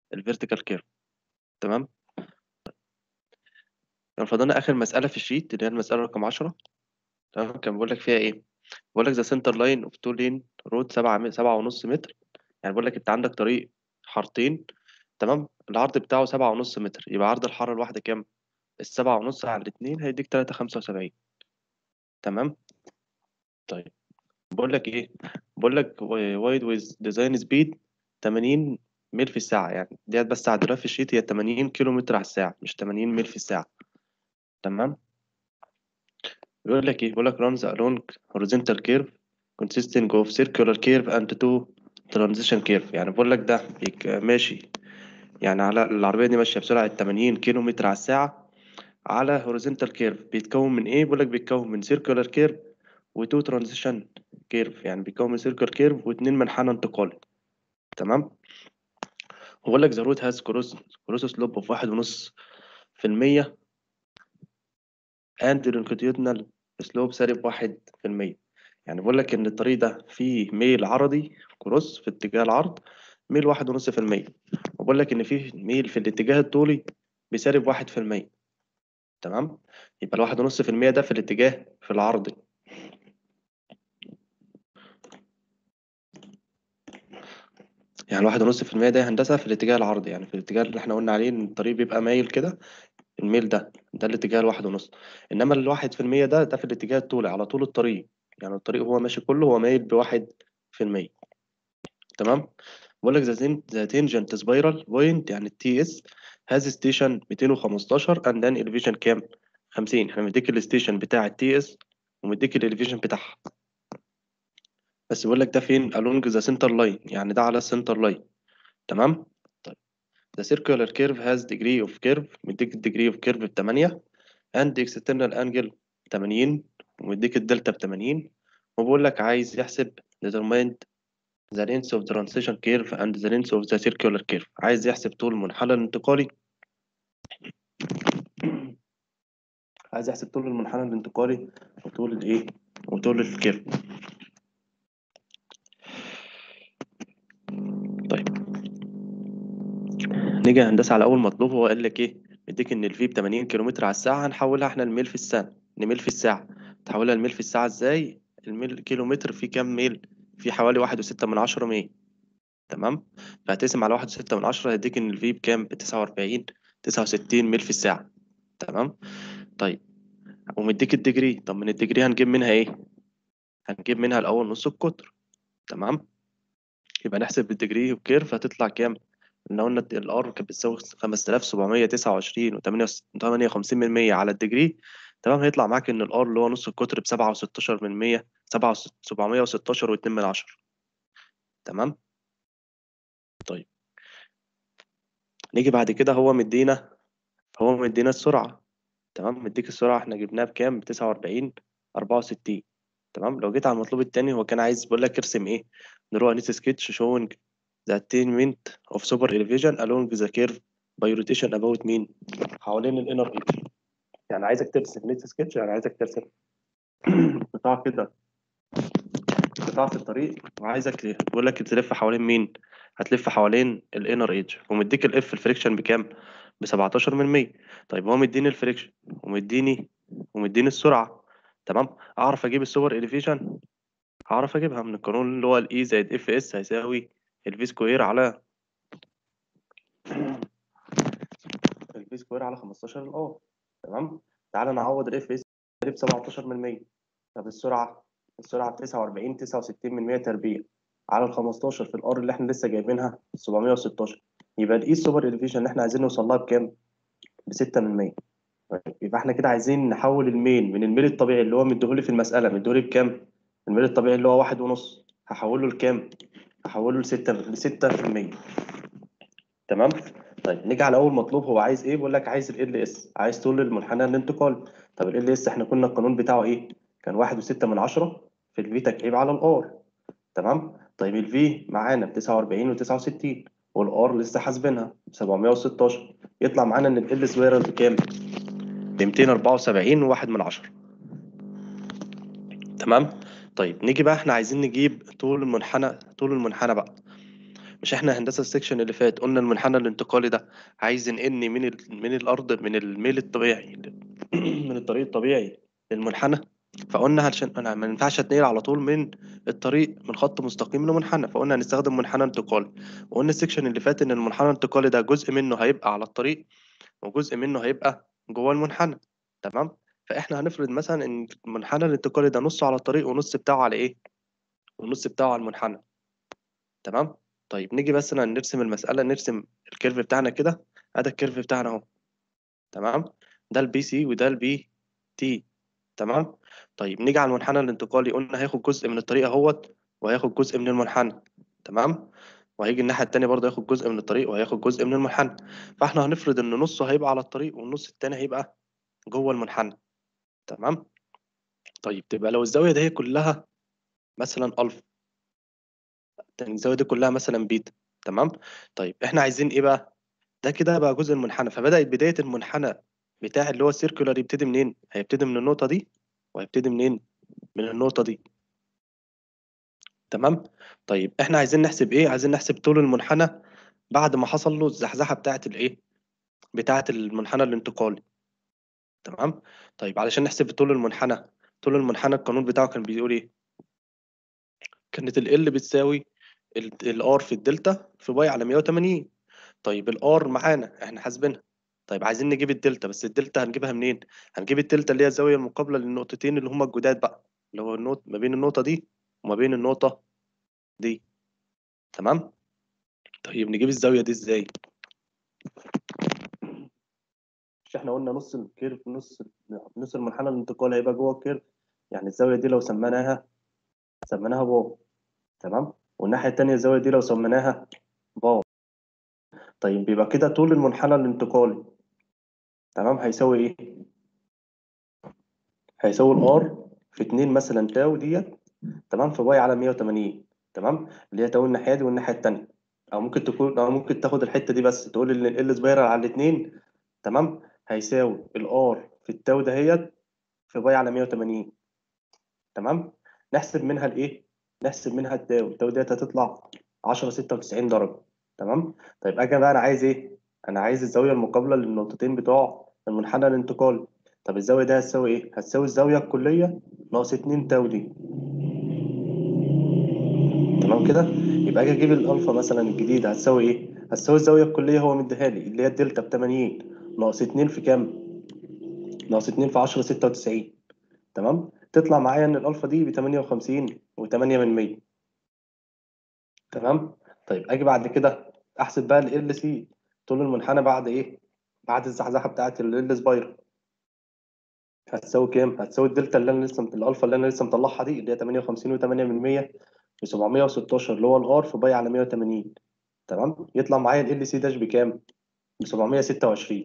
الفيرتيكال كيرف تمام كان فاضلنا اخر مساله في الشيت اللي هي المساله رقم 10 تمام كان بيقول لك فيها ايه بيقول لك ذا سنتر لاين اوف تو لين رود 7 7 ونص متر يعني بيقول لك انت عندك طريق حارتين تمام العرض بتاعه 7 ونص متر يبقى عرض الحاره الواحده كام السبعة ونص على الاتنين هيديك تلاتة خمسة وسبعين تمام طيب بقول لك ايه بقول لك وايد ويز ديزاين سبيد 80 ميل في الساعة يعني ديت بس على الجراف الشيت هي 80 كيلو متر على الساعة مش 80 ميل في الساعة تمام بيقول لك ايه بيقول لك runs along horizontal curve consisting of circular curve and two transition curve يعني بقول لك ده بيك- ماشي يعني على العربية دي ماشية بسرعة 80 كيلو متر على الساعة على horizontal curve بيتكون من ايه بيقول لك بيتكون من circular curve وتو transition curve يعني بيتكون من circular curve واتنين منحنى انتقالي تمام بقول لك the road has cross cross slope of واحد ونص في المية and longitudinal slope سالب واحد في المية يعني بقول لك إن الطريق ده فيه ميل عرضي كروس في اتجاه العرض ميل واحد ونص في المية وبقول لك إن فيه ميل في الاتجاه الطولي بسالب واحد في المية تمام يبقى الواحد ونص في المية ده في الاتجاه في العرضي يعني الواحد ونص في المية ده هندسة في الاتجاه العرضي يعني في الاتجاه اللي احنا قلنا عليه إن الطريق بيبقى مايل كده الميل ده ده الاتجاه الواحد ونص إنما الواحد في المية ده ده في الاتجاه الطولي على طول الطريق يعني الطريق هو ماشي كله هو مايل بواحد في المية تمام بقول لك ذا تنجنت سبايرال بوينت يعني التي اس هاز ستيشن 215 اند ان الفيجن كام 50 احنا مديك الستيشن بتاع التي اس ومديك الاليفيشن بتاعها بس بيقول لك ده فين along ذا سنتر لاين يعني ده على السنتر لاين تمام طيب the circular curve has degree of curve مديك degree of curve ب 8 and external angle 80 ومديك الدلتا ب 80 وبقول لك عايز يحسب determined the length of the transition curve and the length of the circular curve عايز يحسب طول المنحنى الانتقالي عايز يحسب طول المنحنى الانتقالي وطول الايه وطول الكيرف طيب نيجي هندسة على أول مطلوب هو قال لك إيه مديك إن الفي ب 80 كيلومتر على الساعة هنحولها إحنا لميل في السنة لميل في الساعة تحولها لميل في الساعة إزاي الميل كيلومتر فيه كام ميل فيه حوالي واحد وستة من عشرة ميل تمام فهتقسم على واحد وستة من عشرة هيديك إن الفي بكام بتسعة وأربعين تسعة وستين ميل في الساعة تمام طيب ومديك الديجري طب من الديجري هنجيب منها إيه هنجيب منها الأول نص القطر تمام يبقى نحسب الديجري والكيرف هتطلع كام إن قلنا الار كانت بتساوي 5729 و58 من 100 على الديجري تمام هيطلع معاك ان الار اللي هو نص القطر ب 7.16 من 100 716 و2 من 10 تمام طيب نيجي بعد كده هو مدينا هو مدينا السرعة تمام مديك السرعة احنا جبناها بكام ب 49 64 تمام لو جيت على المطلوب التاني هو كان عايز بيقول لك ارسم ايه نروح نيس سكتش شوينج the attainment of super elevation along the curve by rotation about مين حوالين الانر ايدج يعني عايزك ترسم نيت سكتش يعني عايزك ترسم قطاع كده قطاع في الطريق وعايزك بيقول لك تلف حوالين مين هتلف حوالين الانر ايدج ومديك الاف الفريكشن بكام ب 17 من 100 طيب هو مديني الفريكشن ومديني ومديني السرعه تمام اعرف اجيب السوبر اليفيشن هعرف اجيبها من القانون اللي هو الاي زائد اف اس هيساوي الفي سكوير على الفي سكوير على 15 الار تمام تعالى نعوض الاف اس ب 17 من 100 طب السرعه السرعه ب 49 69 من 100 تربيع على ال 15 في الار اللي احنا لسه جايبينها 716 يبقى الاي السوبر الفيشن اللي احنا عايزين نوصل لها بكام؟ ب 6 من 100 طيب يبقى احنا كده عايزين نحول الميل من الميل الطبيعي اللي هو مديهولي في المساله مديهولي بكام؟ الميل الطبيعي اللي هو واحد ونص هحوله لكام؟ هحوله ل 6 ل 6% تمام؟ طيب نيجي على اول مطلوب هو عايز ايه؟ بيقول لك عايز ال اس عايز طول المنحنى الانتقالي طب ال اس احنا كنا القانون بتاعه ايه؟ كان واحد وستة من عشرة في الفي تكعيب على الار تمام؟ طيب الفي معانا ب 49 و69 والار لسه حاسبينها ب 716 يطلع معانا ان ال سويرل بكام؟ ب 274 وواحد من عشرة تمام؟ طيب نيجي بقى احنا عايزين نجيب طول المنحنى طول المنحنى بقى مش احنا هندسه السكشن اللي فات قلنا المنحنى الانتقالي ده عايز ينقلني من ال... من الارض من الميل الطبيعي من الطريق الطبيعي للمنحنى فقلنا عشان انا ما ينفعش اتنقل على طول من الطريق من خط مستقيم لمنحنى فقلنا هنستخدم منحنى انتقالي وقلنا السكشن اللي فات ان المنحنى الانتقالي ده جزء منه هيبقى على الطريق وجزء منه هيبقى جوه المنحنى تمام فاحنا هنفرض مثلا ان المنحنى الانتقالي ده نصه على الطريق ونص بتاعه على ايه والنص بتاعه على المنحنى تمام طيب نيجي مثلا نرسم المسألة نرسم الكيرف بتاعنا كده ادي الكيرف بتاعنا اهو تمام ده البي سي وده البي تي تمام طيب نيجي على المنحنى الانتقالي قلنا هياخد جزء من الطريق اهوت وهياخد جزء من المنحنى تمام وهيجي الناحية التانية برضه ياخد جزء من الطريق وهياخد جزء من المنحنى فاحنا هنفرض ان نصه هيبقى على الطريق والنص التاني هيبقى جوه المنحنى تمام طيب تبقى لو الزاوية دي كلها مثلا ألف يعني الزاوية دي كلها مثلا بيتا تمام طيب احنا عايزين ايه بقى ده كده بقى جزء المنحنى فبدأت بداية المنحنى بتاع اللي هو السيركولار يبتدي منين هيبتدي من النقطة دي وهيبتدي منين من النقطة دي تمام طيب احنا عايزين نحسب ايه عايزين نحسب طول المنحنى بعد ما حصل له الزحزحة بتاعة الايه بتاعة المنحنى الانتقالي تمام طيب علشان نحسب طول المنحنى طول المنحنى القانون بتاعه كان بيقول ايه كانت ال بتساوي الار في الدلتا في باي على 180 طيب الار معانا احنا حاسبينها طيب عايزين نجيب الدلتا بس الدلتا هنجيبها منين هنجيب الدلتا اللي هي الزاويه المقابله للنقطتين اللي هما الجداد بقى اللي هو النقطه ما بين النقطه دي وما بين النقطه دي تمام طيب نجيب الزاويه دي ازاي مش احنا قلنا نص الكيرف نص نص المنحنى الانتقالي هيبقى جوه الكيرف يعني الزاويه دي لو سميناها سميناها باو تمام والناحيه التانيه الزاويه دي لو سميناها باو طيب بيبقى كده طول المنحنى الانتقالي تمام هيساوي ايه هيساوي الار في 2 مثلا تاو ديت تمام في باي على 180 تمام اللي هي تاو الناحيه دي والناحيه التانيه او ممكن تكون او ممكن تاخد الحته دي بس تقول ان ال سبايرال على الاثنين تمام هيساوي الار في التاو دهيت في باي على 180 تمام نحسب منها الايه نحسب منها التاو التاو ديت هتطلع 10 96 درجه تمام طيب اجي بقى انا عايز ايه انا عايز الزاويه المقابله للنقطتين بتوع المنحنى الانتقالي طب الزاويه دي هتساوي ايه هتساوي الزاويه الكليه ناقص 2 تاو دي تمام كده يبقى اجي اجيب الالفا مثلا الجديده هتساوي ايه هتساوي الزاويه الكليه هو مديها لي اللي هي الدلتا ب 80 ناقص 2 في كام ناقص 2 في 10 96 تمام تطلع معايا ان الالفا دي ب 58 و8 من 100 تمام طيب اجي بعد كده احسب بقى ال سي طول المنحنى بعد ايه بعد الزحزحه بتاعه ال سبايرال هتساوي كام هتساوي الدلتا اللي انا لسه الالفا اللي انا لسه مطلعها دي اللي هي 58 و8 من 100 ب 716 اللي هو الار في باي على 180 تمام يطلع معايا ال سي داش بكام ب 726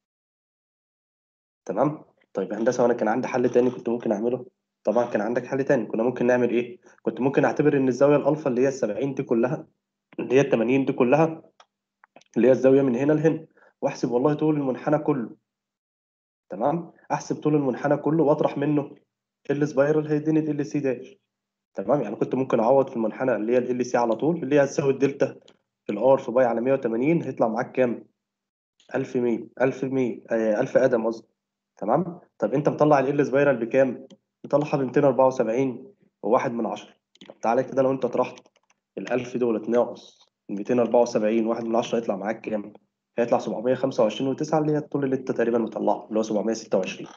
تمام طيب يا هندسه وانا كان عندي حل تاني كنت ممكن اعمله طبعا كان عندك حل تاني كنا ممكن نعمل ايه كنت ممكن اعتبر ان الزاويه الالفا اللي هي ال 70 دي كلها اللي هي ال 80 دي كلها اللي هي الزاويه من هنا لهنا واحسب والله طول المنحنى كله تمام احسب طول المنحنى كله واطرح منه ال سبايرال هيديني ال سي داش تمام يعني كنت ممكن اعوض في المنحنى اللي هي ال سي على طول اللي هي هتساوي الدلتا في الار في باي على 180 هيطلع معاك كام 1100 1100 آه 1000 ادم قصدي تمام طب انت مطلع ال سبايرال بكام مطلعها ب 274 وواحد من 10 طب تعالى كده لو انت طرحت ال 1000 دولت ناقص 274 واحد من 10 هيطلع معاك كام هيطلع 725 و9 اللي هي الطول اللي انت تقريبا مطلعه اللي هو 726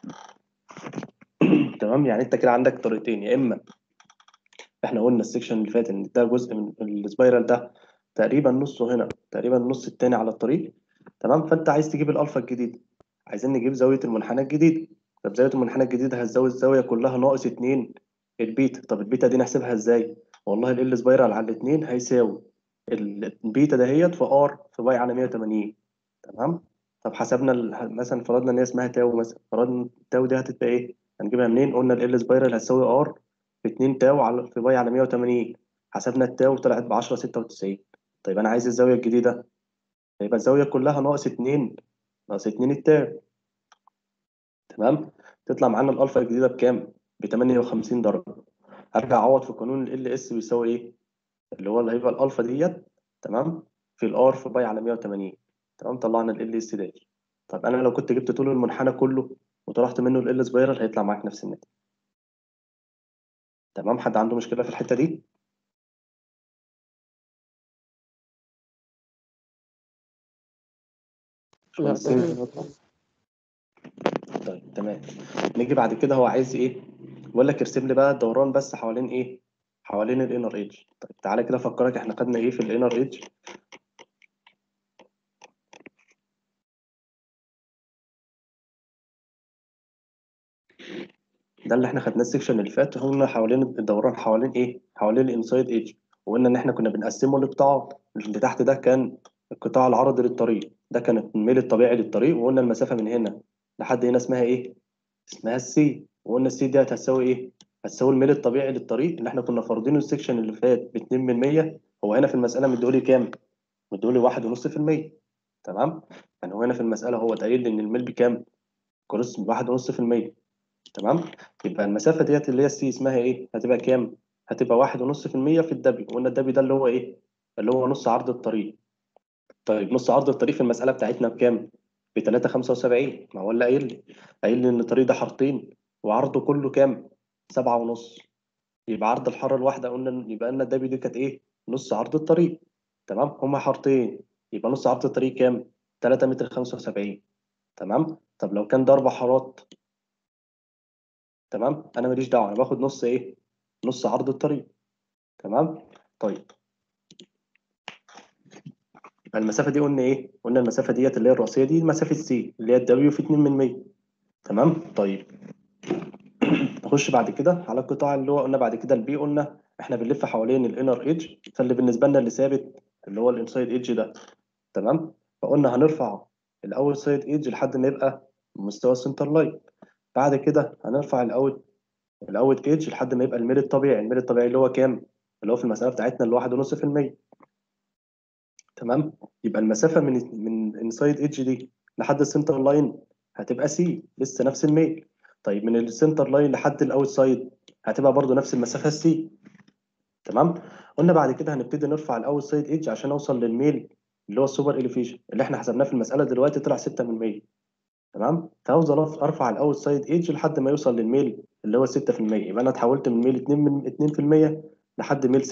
تمام يعني انت كده عندك طريقتين يا اما احنا قلنا السكشن اللي فات ان ده جزء من السبايرال ده تقريبا نصه هنا تقريبا النص التاني على الطريق تمام فانت عايز تجيب الالفا الجديد عايزين نجيب زاويه المنحنى الجديد طب زاويه المنحنى الجديد هتزاوي الزاويه كلها ناقص 2 البيتا طب البيتا دي نحسبها ازاي والله ال سبايرال على الاثنين هيساوي البيتا دهيت في ار في باي على 180 تمام طب حسبنا مثلا فرضنا ان هي اسمها تاو مثلا فرضنا التاو دي هتبقى ايه هنجيبها منين قلنا ال سبايرال هتساوي ار في 2 تاو على في باي على 180 حسبنا التاو طلعت ب 10 96 طيب انا عايز الزاويه الجديده هيبقى الزاويه كلها ناقص 2 ناقص 2 التاو تمام تطلع معانا الالفا الجديده بكام ب 58 درجه ارجع اعوض في قانون ال اس بيساوي ايه اللي هو اللي هيبقى الالفا ديت تمام في الار في باي على 180 تمام طلعنا ال اس داش طب انا لو كنت جبت طول المنحنى كله وطرحت منه ال سبايرال هيطلع معاك نفس الناتج تمام حد عنده مشكله في الحته دي لا باشمهندس تمام طيب تمام نيجي بعد كده هو عايز ايه بيقول لك ارسم لي بقى الدوران بس حوالين ايه حوالين الانر ايدج طيب تعالى كده افكرك احنا خدنا ايه في الانر ايدج ده اللي احنا خدناه السكشن اللي فات قلنا حوالين الدوران حوالين ايه حوالين الانسايد ايدج وقلنا ان احنا كنا بنقسمه لقطاعات اللي تحت ده كان القطاع العرضي للطريق ده كان الميل الطبيعي للطريق وقلنا المسافه من هنا لحد هنا اسمها ايه اسمها السي وقلنا السي دي هتساوي ايه هتساوي الميل الطبيعي للطريق اللي احنا كنا فارضينه السكشن اللي فات ب 2 من 100 هو هنا في المساله مديهولي كام مديهولي 1.5% تمام يعني هو هنا في المساله هو قايل لي ان الميل بكام كروس 1.5% تمام يبقى المسافه ديت اللي هي السي اسمها ايه هتبقى كام هتبقى 1.5% في الدبي وقلنا الدبي ده اللي هو ايه اللي هو نص عرض الطريق طيب نص عرض الطريق في المساله بتاعتنا بكام ب 375 ما هو اللي قايل لي قايل لي ان الطريق ده حارتين وعرضه كله كام سبعة ونص يبقى عرض الحاره الواحده قلنا يبقى لنا الدبي دي كانت ايه نص عرض الطريق تمام هما حارتين يبقى نص عرض الطريق كام 3 متر 75 تمام طب لو كان ده اربع حارات تمام انا ماليش دعوه انا باخد نص ايه نص عرض الطريق تمام طيب المسافه دي قلنا ايه قلنا المسافه ديت اللي هي الرئيسيه دي مسافه سي اللي هي الدبليو في 2 من 100 تمام طيب نخش بعد كده على القطاع اللي هو قلنا بعد كده البي قلنا احنا بنلف حوالين الانر ايدج فاللي بالنسبه لنا اللي ثابت اللي هو الانسايد ايدج ده تمام فقلنا هنرفع الاول سايد ايدج لحد ما يبقى مستوى السنتر لاين بعد كده هنرفع الاوت الاوت ايدج لحد ما يبقى الميل الطبيعي الميل الطبيعي اللي هو كام اللي هو في المساله بتاعتنا اللي هو 1.5% تمام يبقى المسافه من من انسايد ايدج دي لحد السنتر لاين هتبقى سي لسه نفس الميل طيب من السنتر لاين لحد الاوت سايد هتبقى برضو نفس المسافه سي تمام قلنا بعد كده هنبتدي نرفع الاوت سايد ايدج عشان اوصل للميل اللي هو السوبر اليفيشن اللي احنا حسبناه في المساله دلوقتي طلع 6 من 100 تمام فافضل ارفع الاوت سايد ايدج لحد ما يوصل للميل اللي هو 6% يبقى انا اتحولت من ميل 2 من 2% لحد ميل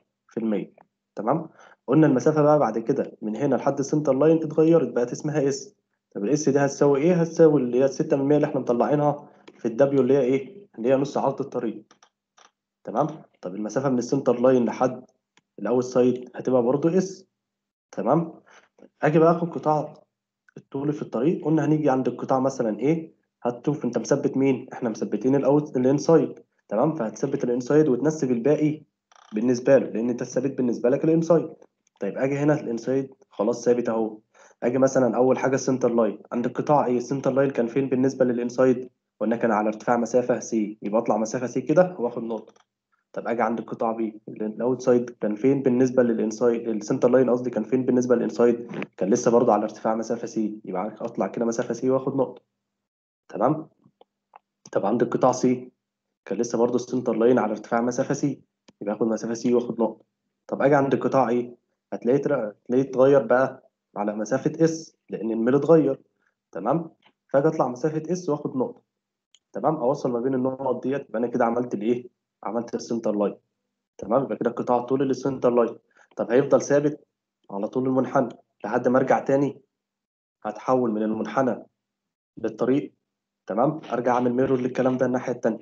6% تمام قلنا المسافه بقى بعد كده من هنا لحد السنتر لاين اتغيرت بقت اسمها اس طب الاس دي هتساوي ايه هتساوي اللي هي 6% اللي احنا مطلعينها في الدبليو اللي هي ايه اللي هي نص عرض الطريق تمام طب المسافه من السنتر لاين لحد الاوت سايد هتبقى برضو اس تمام اجي بقى اخد قطاع الطول في الطريق قلنا هنيجي عند القطاع مثلا ايه هتشوف انت مثبت مين احنا مثبتين الاوت الانسايد تمام فهتثبت الانسايد وتنسب الباقي بالنسبه له لان انت الثابت بالنسبه لك الانسايد طيب اجي هنا الانسايد خلاص ثابت اهو اجي مثلا اول حاجه السنتر لاين عند القطاع ايه السنتر لاين كان فين بالنسبه للانسايد قلنا كان على ارتفاع مسافه سي يبقى اطلع مسافه سي كده واخد نقطه طب اجي عند القطاع بي الاوت سايد كان فين بالنسبه للانسايد السنتر لاين قصدي كان فين بالنسبه للانسايد كان لسه برضه على ارتفاع مسافه سي يبقى اطلع كده مسافه سي واخد نقطه تمام طب عند القطاع سي كان لسه برضه السنتر لاين على ارتفاع مسافه سي يبقى اخد مسافه سي واخد نقطه طب اجي عند القطاع ايه هتلاقيه تر- تلاقيه اتغير بقى على مسافه اس لان الميل اتغير تمام فاجي اطلع مسافه اس واخد نقطه تمام اوصل ما بين النقط ديت يبقى انا كده عملت الايه عملت السنتر لاين تمام يبقى كده القطاع الطولي للسنتر لاين طب هيفضل ثابت على طول المنحنى لحد ما ارجع تاني هتحول من المنحنى للطريق تمام ارجع اعمل ميرور للكلام ده الناحيه التانيه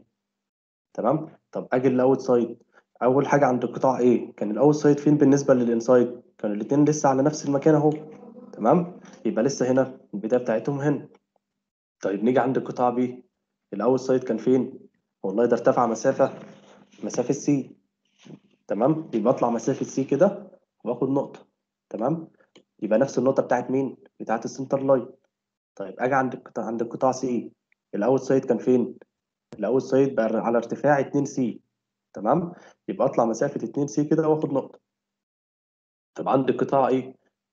تمام طب اجي الاوت سايد اول حاجه عند القطاع ايه كان الاوت سايد فين بالنسبه للانسايد كانوا الاثنين لسه على نفس المكان اهو تمام يبقى لسه هنا البدايه بتاعتهم هنا طيب نيجي عند القطاع بي الاوت سايد كان فين والله ده ارتفع مسافه مسافه سي تمام يبقى اطلع مسافه سي كده واخد نقطه تمام يبقى نفس النقطه بتاعت مين بتاعت السنتر لاين طيب اجي عند القطاع عند القطاع سي الاوت سايد كان فين الاوت سايد بقى على ارتفاع 2 سي تمام يبقى اطلع مسافه 2 سي كده واخد نقطه طب عند القطاع ايه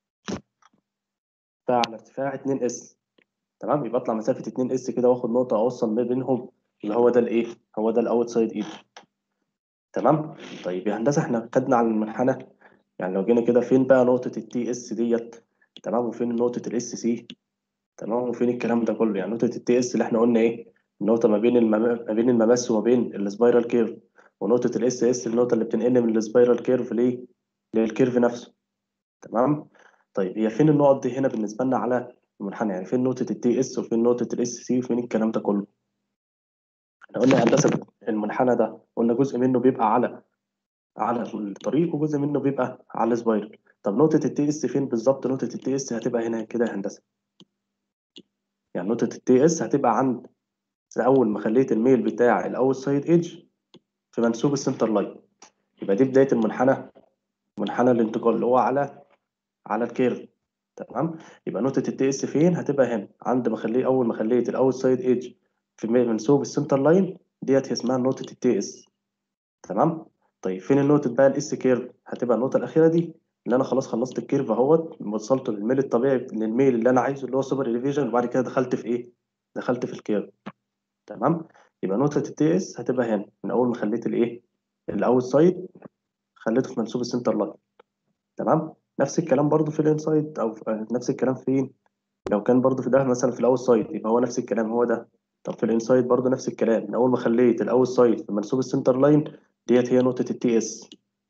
بتاع على ارتفاع 2 اس تمام يبقى اطلع مسافه 2 اس كده واخد نقطه اوصل ما بينهم اللي هو ده الايه هو ده الاوت سايد ايد تمام طيب يا هندسه احنا خدنا على المنحنى يعني لو جينا كده فين بقى نقطة التي اس ديت تمام وفين نقطة الاس سي تمام وفين الكلام ده كله يعني نقطة التي اس اللي احنا قلنا ايه النقطة ما بين المم... ما بين المماس وما بين السبايرال كيرف ونقطة الاس اس النقطة اللي بتنقل من السبايرال كيرف ليه للكيرف نفسه تمام طيب هي فين النقط دي هنا بالنسبة لنا على المنحنى يعني فين نقطة التي اس وفين نقطة الاس سي وفين الكلام ده كله احنا قلنا هندسة المنحنى ده قلنا جزء منه بيبقى على على الطريق وجزء منه بيبقى على السبايرال طب نقطة التي اس فين بالظبط نقطة التي اس هتبقى هنا كده يا هندسة يعني نقطة التي اس هتبقى عند أول ما خليت الميل بتاع الأول سايد ايدج في منسوب السنتر لاين يبقى دي بداية المنحنى منحنى الانتقال اللي هو على على الكيرف تمام يبقى نقطة التي اس فين هتبقى هنا عند ما خليه أول ما خليت الأول سايد ايدج في منسوب السنتر لاين ديت اسمها نقطة التي اس تمام طيب فين النقطة بقى الاس كيرف هتبقى النقطة الأخيرة دي اللي أنا خلاص خلصت الكيرف أهوت وصلت للميل الطبيعي للميل اللي أنا عايزه اللي هو سوبر إليفيجن وبعد كده دخلت في إيه؟ دخلت في الكيرف تمام يبقى نقطة التي اس هتبقى هنا من أول ما خليت الإيه؟ الأوت سايد خليته في منسوب السنتر لاين تمام نفس الكلام برضو في الانسايد أو في نفس الكلام فين؟ لو كان برضو في ده مثلا في الأوت سايد يبقى هو نفس الكلام هو ده طب في الانسايد برضو نفس الكلام من أول ما خليت الأوت سايد في منسوب السنتر لاين ديت هي نقطة التي اس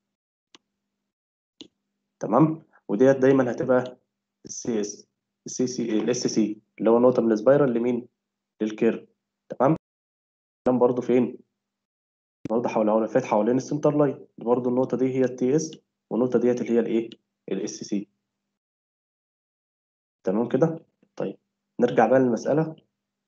تمام وديت دايما هتبقى السي اس السي سي الاس سي اللي هو نقطة من السبايرال لمين؟ للكيرف تمام كلام برضو فين؟ برضه حول حول فات حوالين السنتر لاين برضه النقطة دي هي التي اس والنقطة ديت اللي هي الايه؟ الاس سي تمام كده؟ طيب نرجع بقى للمسألة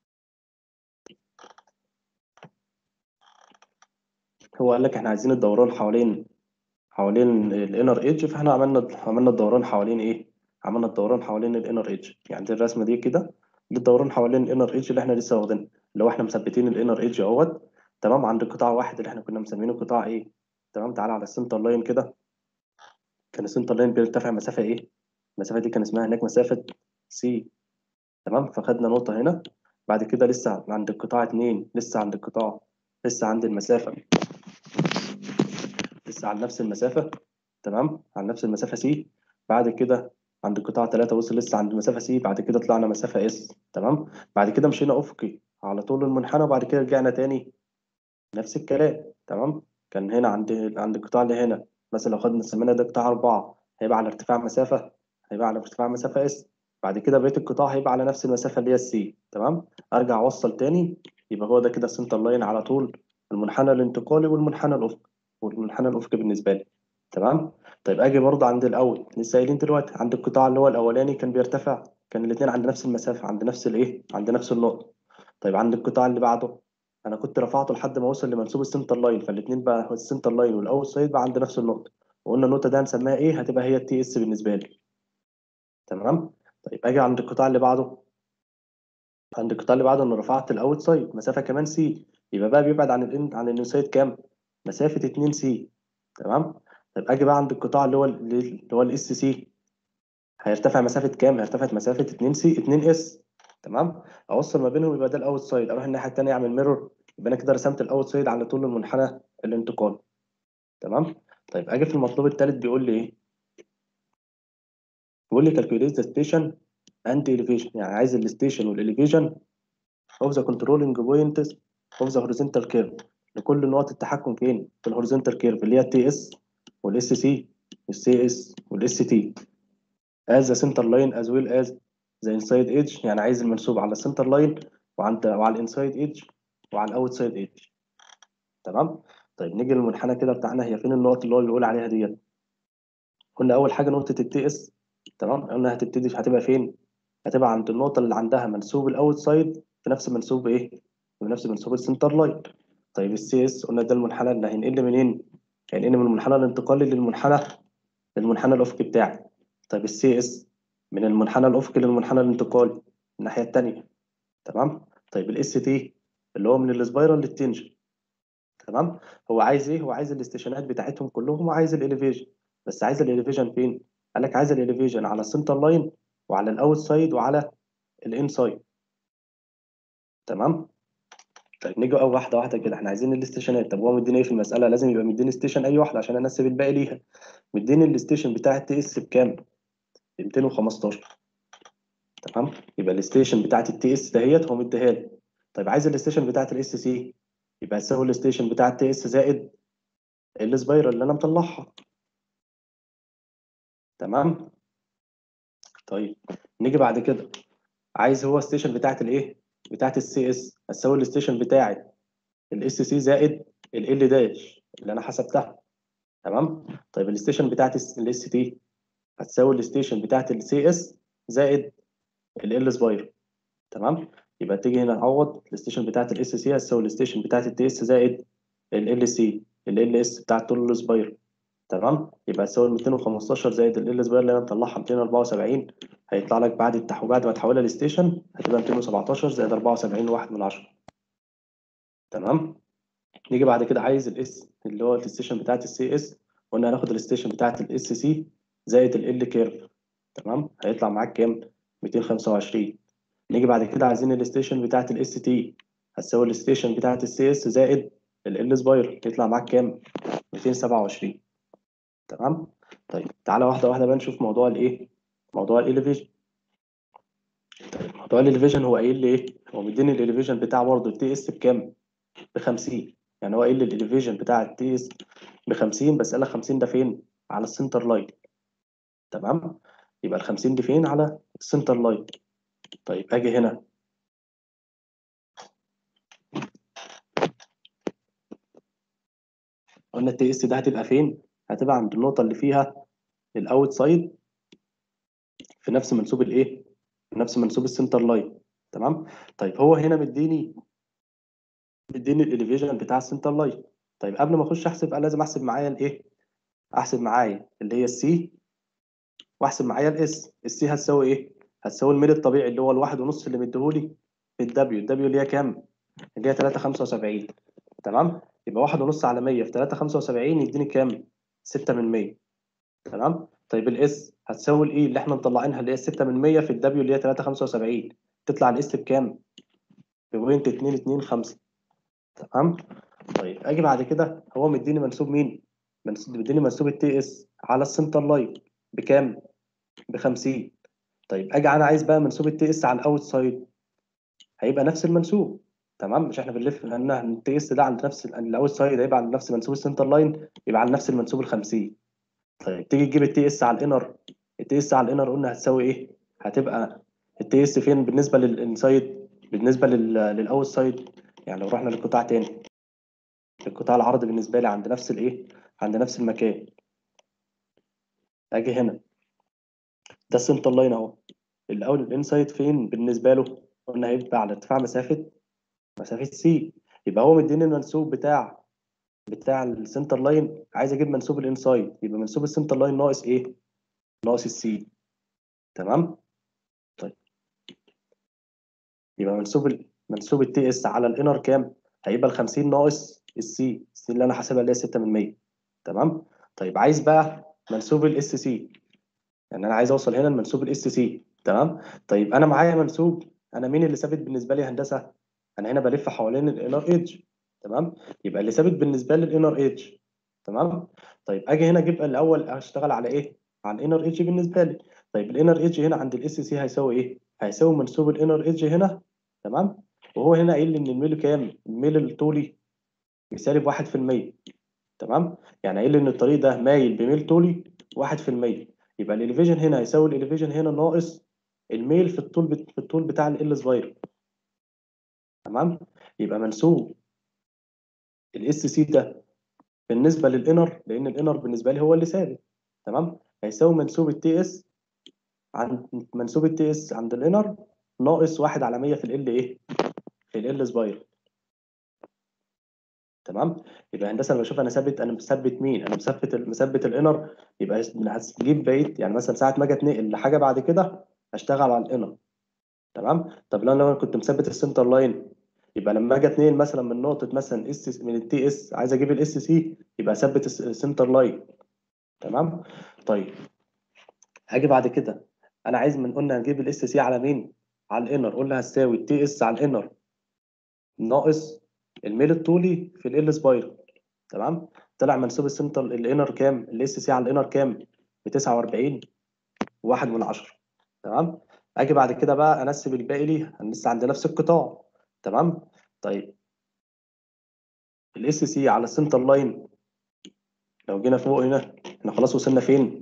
هو قال لك احنا عايزين الدوران حوالين حوالين الانر ايدج فاحنا عملنا عملنا الدوران حوالين ايه؟ عملنا الدوران حوالين الانر ايدج يعني دي الرسمة دي كده دي الدوران حوالين الانر ايدج اللي احنا لسه واخدينها اللي هو احنا مثبتين الانر ايدج اهوت تمام عند قطاع واحد اللي احنا كنا مسمينه قطاع ايه؟ تمام تعالى على السنتر لاين كده كان السنتر لاين بيرتفع مسافة ايه؟ المسافة دي كان اسمها هناك مسافة سي تمام فخدنا نقطة هنا بعد كده لسه عند القطاع اتنين لسه عند القطاع لسه عند المسافة لسه على نفس المسافة تمام على نفس المسافة سي بعد كده عند القطاع تلاتة وصل لسه عند المسافة سي بعد كده طلعنا مسافة اس تمام بعد كده مشينا أفقي على طول المنحنى وبعد كده رجعنا تاني نفس الكلام تمام كان هنا عند عند القطاع اللي هنا مثلا لو خدنا سمينا ده قطاع أربعة هيبقى على ارتفاع مسافة هيبقى على ارتفاع مسافة اس بعد كده بقية القطاع هيبقى على نفس المسافة اللي هي السي تمام أرجع أوصل تاني يبقى هو ده كده السنتر لاين على طول المنحنى الانتقالي والمنحنى الأفقي والمنحنى الأفقي بالنسبة لي تمام طيب أجي برضه عند الأول لسه قايلين دلوقتي عند القطاع اللي هو الأولاني كان بيرتفع كان الاتنين عند نفس المسافة عند نفس الإيه عند نفس النقطة طيب عند القطاع اللي بعده انا كنت رفعته لحد ما وصل لمنسوب السنتر لاين فالاثنين بقى السنتر لاين والاول سايد بقى عند نفس النقطه وقلنا النقطه دي هنسميها ايه هتبقى هي التي اس بالنسبه لي تمام طيب اجي عند القطاع اللي بعده عند القطاع اللي بعده انا رفعت الاوت سايد مسافه كمان سي يبقى بقى بيبعد عن الان عن الانسايد كام مسافه 2 سي تمام طيب اجي بقى عند القطاع اللي هو اللي هو الاس سي هيرتفع مسافه كام هيرتفع مسافه 2 سي 2 اس تمام اوصل ما بينهم يبقى ده الاوت سايد اروح الناحيه الثانيه اعمل ميرور يبقى انا كده رسمت الاوت سايد على طول المنحنى الانتقالي تمام طيب اجي في المطلوب الثالث بيقول لي ايه بيقول لي calculate the station and elevation يعني عايز الستيشن والاليفيشن of the controlling points of the horizontal curve لكل نقط التحكم فين في الهوريزونتال كيرف اللي هي التي اس والاس سي والسي اس والاس تي as the center line as well as the inside edge يعني عايز المنسوب على السنتر لاين وعند وعلى الانسايد ايدج وعلى الاوت سايد ايدج تمام طيب نيجي للمنحنى كده بتاعنا هي فين النقط اللي هو اللي بيقول عليها ديت قلنا اول حاجه نقطه التي اس تمام قلنا هتبتدي هتبقى فين هتبقى عند النقطه اللي عندها منسوب الاوت سايد في نفس منسوب ايه في نفس منسوب السنتر لاين طيب السي اس قلنا ده المنحنى اللي هينقل منين هينقل من المنحنى الانتقالي للمنحنى للمنحنى الافقي بتاعي طيب السي اس من المنحنى الافقي للمنحنى الانتقالي الناحيه الثانيه تمام طيب الاس تي اللي هو من السبايرال للتنجن تمام هو عايز ايه هو عايز الاستيشنات بتاعتهم كلهم وعايز الاليفيشن بس عايز الاليفيشن فين قال لك عايز الاليفيشن على السنتر لاين وعلى الاوت سايد وعلى الان سايد تمام طيب نيجي أول واحدة واحدة كده احنا عايزين الاستيشنات طب هو مديني ايه في المسألة لازم يبقى مديني ستيشن أي واحدة عشان أنسب الباقي ليها مديني الستيشن بتاع التي اس بكام؟ ب 215 تمام يبقى الستيشن بتاعت التي اس دهيت هو مديها لي طيب عايز الستيشن بتاعت الاس سي يبقى هتساوي الستيشن بتاع التي اس زائد السبايرال اللي انا مطلعها تمام طيب نيجي بعد كده عايز هو الستيشن بتاعت الايه بتاعت السي اس هتساوي الستيشن بتاعت الاس سي زائد ال داش اللي انا حسبتها تمام طيب الستيشن بتاعت الاس تي هتساوي الستيشن بتاعت السي اس زائد ال سبايرال تمام يبقى تيجي هنا نعوض الستيشن بتاعت الاس سي هتساوي الستيشن بتاعت التي اس زائد ال سي ال اس بتاعت طول السبايرال تمام يبقى هتساوي 215 زائد ال سبايرال اللي انا مطلعها 274 هيطلع لك بعد التح... بعد ما تحولها لستيشن هتبقى 217 زائد 74 واحد من 10 تمام نيجي بعد كده عايز الاس اللي هو الستيشن بتاعت السي اس قلنا هناخد الستيشن بتاعت الاس سي زائد ال كيرف تمام هيطلع معاك كام 225 نيجي بعد كده عايزين الستيشن بتاعت الاس تي هتساوي الستيشن بتاعت السي اس زائد ال سبايرال يطلع معاك كام 227 تمام طيب تعالى واحده واحده بقى نشوف موضوع الايه موضوع الاليفيشن طيب موضوع الاليفيشن هو قايل لي ايه هو مديني الاليفيشن بتاع برضه التي اس بكام ب 50 يعني هو قايل لي الاليفيشن بتاع التي اس ب 50 بس قال لك 50 ده فين على السنتر لاين تمام يبقى ال 50 دي فين على السنتر لاين طيب اجي هنا قلنا التي اس ده هتبقى فين هتبقى عند النقطه اللي فيها الاوت سايد في نفس منسوب الايه في نفس منسوب السنتر لاين تمام طيب هو هنا مديني مديني الاليفيشن بتاع السنتر لاين طيب قبل ما اخش احسب انا لازم احسب معايا الايه احسب معايا اللي هي السي واحسب معايا الاس السي هتساوي ايه هتساوي الميل الطبيعي اللي هو الواحد ونص اللي مديهولي في الدبليو الدبليو اللي هي كام اللي هي 375 تمام يبقى واحد ونص على 100 في 375 يديني كام 6 من 100 تمام طيب الاس هتساوي الاي اللي احنا مطلعينها اللي هي 6 من 100 في الدبليو اللي هي 375 تطلع الاس بكام بوينت 225 تمام طيب اجي بعد كده هو مديني منسوب مين منسوب مديني منسوب التي اس على السنتر لاين بكام ب 50 طيب اجي انا عايز بقى منسوب التي اس على الاوت سايد هيبقى نفس المنسوب تمام مش احنا بنلف لان التي اس ده عند نفس الاوت سايد هيبقى عند نفس منسوب السنتر لاين يبقى على نفس المنسوب ال 50 طيب تيجي تجيب التي اس على الانر التي اس على الانر قلنا هتساوي ايه هتبقى التي اس فين بالنسبه للانسايد بالنسبه للاوت سايد يعني لو رحنا للقطاع تاني القطاع العرضي بالنسبه لي عند نفس الايه عند نفس المكان اجي هنا ده السنتر لاين اهو الاول الانسايد فين بالنسبه له قلنا هيبقى على ارتفاع مسافه مسافه سي يبقى هو مديني المنسوب بتاع بتاع السنتر لاين عايز اجيب منسوب الانسايد يبقى منسوب السنتر لاين ناقص ايه ناقص السي تمام طيب يبقى منسوب ال... منسوب التي اس على الانر كام هيبقى ال 50 ناقص السي السي اللي انا حاسبها اللي هي 6 من 100 تمام طيب عايز بقى منسوب الاس سي يعني انا عايز اوصل هنا لمنسوب الاس سي تمام طيب انا معايا منسوب انا مين اللي ثابت بالنسبه لي هندسه انا هنا بلف حوالين الانر ايدج تمام يبقى اللي ثابت بالنسبه لي الانر ايدج تمام طيب اجي هنا اجيب الاول اشتغل على ايه على الانر ايدج بالنسبه لي طيب الانر ايدج هنا عند الاس سي هيساوي ايه هيساوي منسوب الانر ايدج هنا تمام وهو هنا قايل لي ان الميل كام الميل الطولي بسالب 1% تمام يعني قايل لي ان الطريق ده مايل بميل طولي 1% يبقى الاليفيجن هنا هيساوي الاليفيجن هنا ناقص الميل في الطول بت... في الطول بتاع ال صغير تمام يبقى منسوب الاس سي ده بالنسبه للانر لان الانر بالنسبه لي هو اللي ثابت تمام هيساوي منسوب التي اس عند منسوب التي اس عند الانر ناقص 1 على 100 في ال ايه في ال سباير تمام يبقى هندسه لما بشوف انا ثابت انا مثبت مين انا مثبت مثبت الانر يبقى هتجيب بقيه يعني مثلا ساعه ما اجي اتنقل لحاجه بعد كده هشتغل على الانر تمام طب لو انا كنت مثبت السنتر لاين يبقى لما اجي اتنقل مثلا من نقطه مثلا اس من التي اس عايز اجيب الاس سي يبقى اثبت السنتر لاين تمام طيب هاجي بعد كده انا عايز من قلنا هنجيب الاس سي على مين على الانر قلنا هتساوي التي اس على الانر ناقص الميل الطولي في ال سبايرال تمام طلع منسوب السنتر الانر كام الاس سي على الانر كام ب 49 واحد من عشرة تمام اجي بعد كده بقى انسب الباقي ليه لسه عند نفس القطاع تمام طيب الاس سي على السنتر لاين لو جينا فوق هنا احنا خلاص وصلنا فين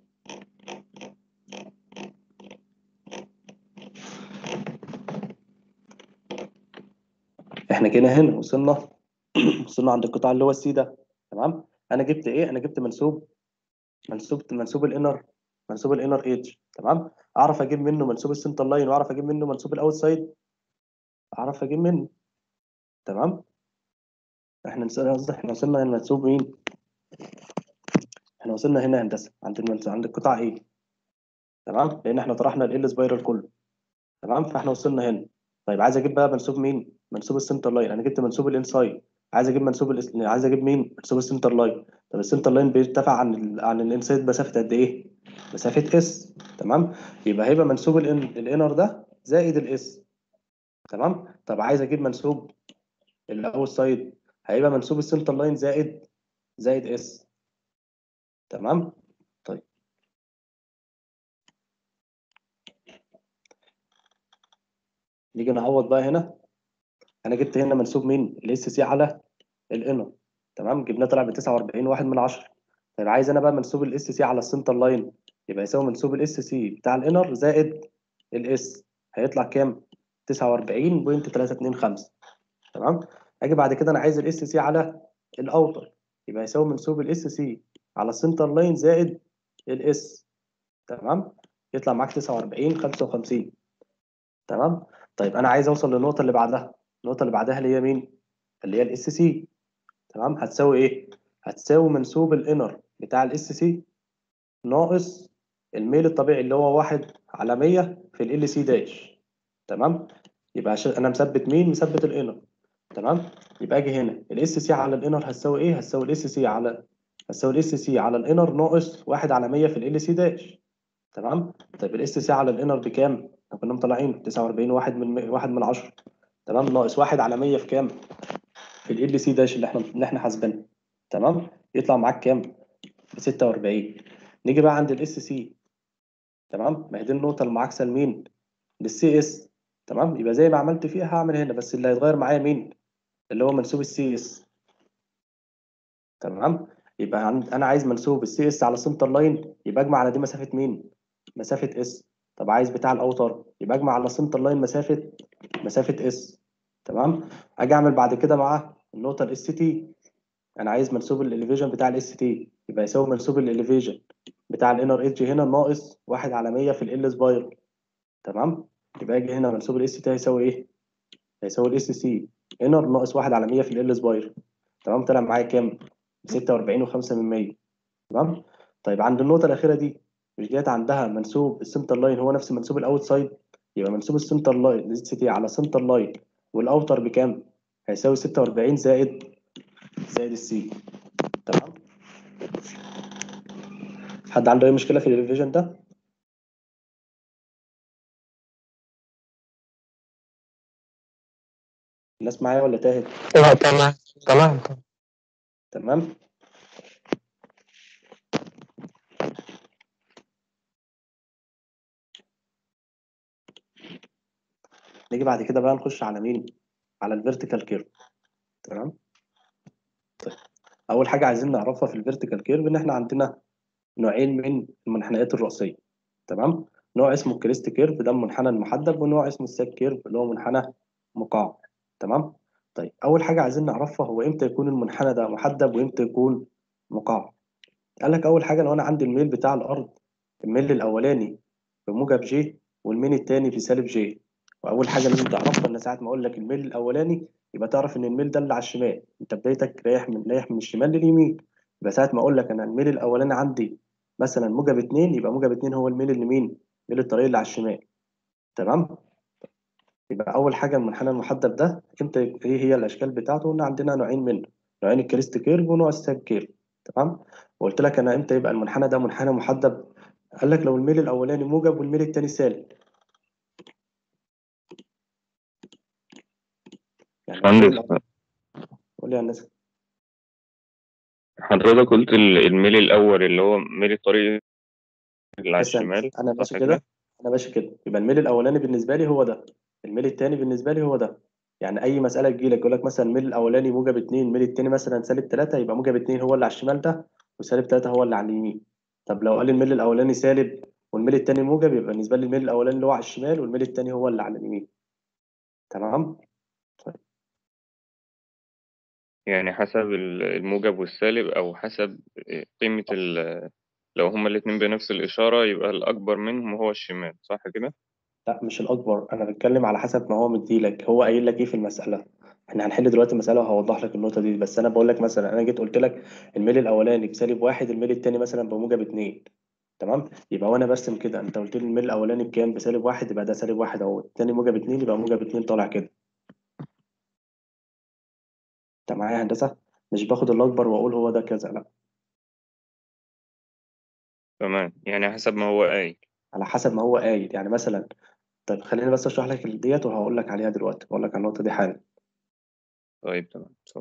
احنا جينا هنا وصلنا وصلنا عند القطاع اللي هو السي ده تمام انا جبت ايه انا جبت منسوب منسوب منسوب الانر منسوب الانر ايدج تمام اعرف اجيب منه منسوب السنتر لاين واعرف اجيب منه منسوب الاوت سايد اعرف اجيب منه تمام احنا نسال قصدي احنا وصلنا هنا منسوب مين احنا وصلنا هنا هندسه عند المنسوب عند القطاع ايه تمام لان احنا طرحنا ال سبايرال كله تمام فاحنا وصلنا هنا طيب عايز اجيب بقى منسوب مين منسوب السنتر لاين انا جبت منسوب الانسايد عايز اجيب منسوب الاس... عايز اجيب مين منسوب السنتر لاين طب السنتر لاين بيرتفع عن ال... عن الانسايد مسافه قد ايه مسافه اس تمام يبقى هيبقى منسوب الان... الانر ده زائد الاس تمام طب عايز اجيب منسوب الاوت سايد هيبقى منسوب السنتر لاين زائد زائد اس تمام طيب نيجي نعوض بقى هنا انا جبت هنا منسوب مين الاس سي على الانر تمام جبناه طلع ب 49 واحد من 10 طيب عايز انا بقى منسوب الاس سي على السنتر لاين يبقى يساوي منسوب الاس سي بتاع الانر زائد الاس هيطلع كام 49.325 تمام اجي بعد كده انا عايز الاس سي على الاوتر يبقى يساوي منسوب الاس سي على السنتر لاين زائد الاس تمام يطلع معاك 49 55 تمام طيب انا عايز اوصل للنقطه اللي بعدها النقطه اللي بعدها اللي هي مين اللي هي الاس سي تمام هتساوي ايه هتساوي منسوب الانر بتاع الاس سي ناقص الميل الطبيعي اللي هو واحد على 100 في ال سي داش تمام يبقى عشان انا مثبت مين مثبت الانر تمام يبقى اجي هنا الاس سي على الانر هتساوي ايه هتساوي الاس سي على هتساوي الاس سي على الانر ناقص واحد على 100 في ال سي داش تمام طيب الاس سي على الانر بكام احنا كنا مطلعين 49 واحد من واحد من 10 تمام ناقص واحد على 100 في كام في ال سي داش اللي احنا اللي احنا حاسبينها تمام يطلع معاك كام ب 46 نيجي بقى عند الاس سي تمام ما هي دي النقطه المعاكسه لمين للسي اس تمام يبقى زي ما عملت فيها هعمل هنا بس اللي هيتغير معايا مين اللي هو منسوب السي اس تمام يبقى عند انا عايز منسوب السي اس على سنتر لاين يبقى اجمع على دي مسافه مين مسافه اس طب عايز بتاع الاوتر يبقى اجمع على سنتر لاين مسافه مسافه اس تمام اجي اعمل بعد كده معاه النقطه الاس تي انا عايز منسوب الاليفيجن بتاع الاس تي يبقى يساوي منسوب الاليفيجن بتاع الانر ايدج هنا ناقص واحد على 100 في ال سبايرال تمام يبقى اجي هنا منسوب الاس تي هيساوي ايه هيساوي الاس سي انر ناقص واحد على 100 في ال سبايرال تمام طلع معايا كام 46 و5 من 100 تمام طيب عند النقطه الاخيره دي مش جات عندها منسوب السنتر لاين هو نفس منسوب الاوت سايد يبقى منسوب السنتر لاين الاس تي على سنتر لاين والاوتر بكام هيساوي 46 زائد زائد السي تمام حد عنده اي مشكله في الريفيجن ده الناس معايا ولا تاهت لا تمام تمام تمام. تمام نيجي بعد كده بقى نخش على مين على الفيرتيكال كيرف تمام طيب اول حاجه عايزين نعرفها في الفيرتيكال كيرف ان احنا عندنا نوعين من المنحنيات الرأسيه تمام نوع اسمه الكريست كيرف ده المنحنى المحدب ونوع اسمه الساك كيرف اللي هو منحنى مقعر تمام طيب اول حاجه عايزين نعرفها هو امتى يكون المنحنى ده محدب وامتى يكون مقعر قال لك اول حاجه لو انا عندي الميل بتاع الارض الميل الاولاني بموجب جي والميل الثاني بسالب جي واول حاجه لازم تعرفها ان ساعه ما اقول لك الميل الاولاني يبقى تعرف ان الميل ده اللي على الشمال انت بدايتك رايح من رايح من الشمال لليمين يبقى ساعه ما اقول لك انا الميل الاولاني عندي مثلا موجب 2 يبقى موجب 2 هو الميل اللي مين ميل الطريق اللي على الشمال تمام يبقى اول حاجه المنحنى المحدب ده امتى ايه هي الاشكال بتاعته قلنا عندنا نوعين منه نوعين الكريست كيرف ونوع الساج كيرف تمام وقلت لك انا امتى يبقى المنحنى ده منحنى محدب قال لك لو الميل الاولاني موجب والميل الثاني سالب يعني الميل مهندس قول لي يا هندسه حضرتك قلت ال- الميل الأول اللي هو ميل الطريق اللي على بس أنا- الشمال انا صح ماشي كده؟ كده انا ماشي كده يبقى الميل الاولاني بالنسبه لي هو ده الميل الثاني بالنسبه لي هو ده يعني اي مساله تجي لك يقول لك مثلا الميل الاولاني موجب 2 الميل الثاني مثلا سالب 3 يبقى موجب 2 هو اللي على الشمال ده وسالب 3 هو اللي على اليمين طب لو قال الميل الاولاني سالب والميل الثاني موجب يبقى بالنسبه لي الميل الاولاني اللي هو على الشمال والميل الثاني هو اللي على اليمين تمام يعني حسب ال- الموجب والسالب أو حسب قيمة ال لو هما الاتنين بنفس الإشارة يبقى الأكبر منهم هو الشمال صح كده؟ لا مش الاكبر انا بتكلم على حسب ما هو مديلك هو قايل لك ايه في المساله احنا هنحل دلوقتي مساله وهوضح لك النقطه دي بس انا بقول لك مثلا انا جيت قلت لك الميل الاولاني بسالب واحد الميل التاني مثلا بموجب اتنين تمام يبقى وانا برسم كده انت قلت لي الميل الاولاني بكام بسالب واحد يبقى ده سالب واحد اهو التاني موجب اتنين يبقى موجب اتنين طالع كده انت معايا يا هندسه مش باخد الاكبر واقول هو ده كذا لا تمام يعني حسب ما هو قايل على حسب ما هو قايل يعني مثلا طيب خليني بس اشرح لك ديت وهقول لك عليها دلوقتي هقول لك على النقطه دي حالا طيب تمام اتفضل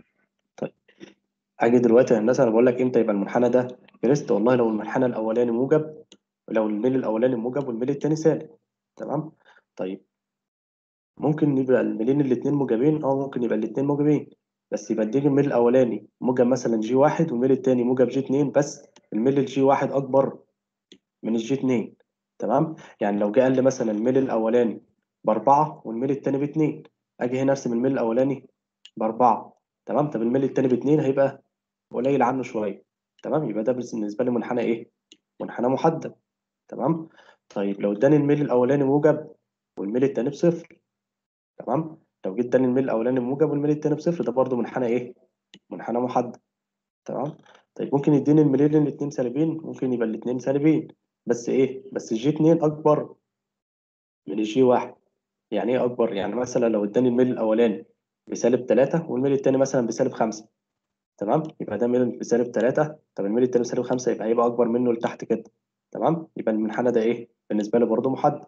اجي دلوقتي يا هندسه انا بقول لك امتى يبقى المنحنى ده كريست والله لو المنحنى الاولاني موجب لو الميل الاولاني موجب والميل التاني سالب تمام طيب ممكن يبقى الميلين الاتنين موجبين اه ممكن يبقى الاتنين موجبين بس يبقى اديك الميل الاولاني موجب مثلا جي واحد والميل التاني موجب جي اتنين بس الميل الجي واحد اكبر من الجي اتنين تمام يعني لو جه قال لي مثلا الميل الاولاني باربعه والميل التاني باتنين اجي هنا ارسم الميل الاولاني باربعه تمام طب الميل التاني باتنين هيبقى قليل عنه شويه تمام يبقى ده بالنسبه لي منحنى ايه منحنى محدد تمام طيب لو اداني الميل الاولاني موجب والميل التاني بصفر تمام لو جيت اداني الميل الاولاني موجب والميل التاني بصفر ده برضو منحنى ايه منحنى محدد تمام طيب ممكن يديني الميلين الاتنين سالبين ممكن يبقى الاتنين سالبين بس ايه بس الجي اتنين اكبر من الجي واحد يعني ايه اكبر يعني مثلا لو اداني الميل الاولاني بسالب 3 والميل التاني مثلا بسالب 5 تمام يبقى ده ميل بسالب 3 طب الميل التاني بسالب 5 يبقى هيبقى اكبر منه لتحت كده تمام يبقى المنحنى ده ايه بالنسبه لي برضه محدد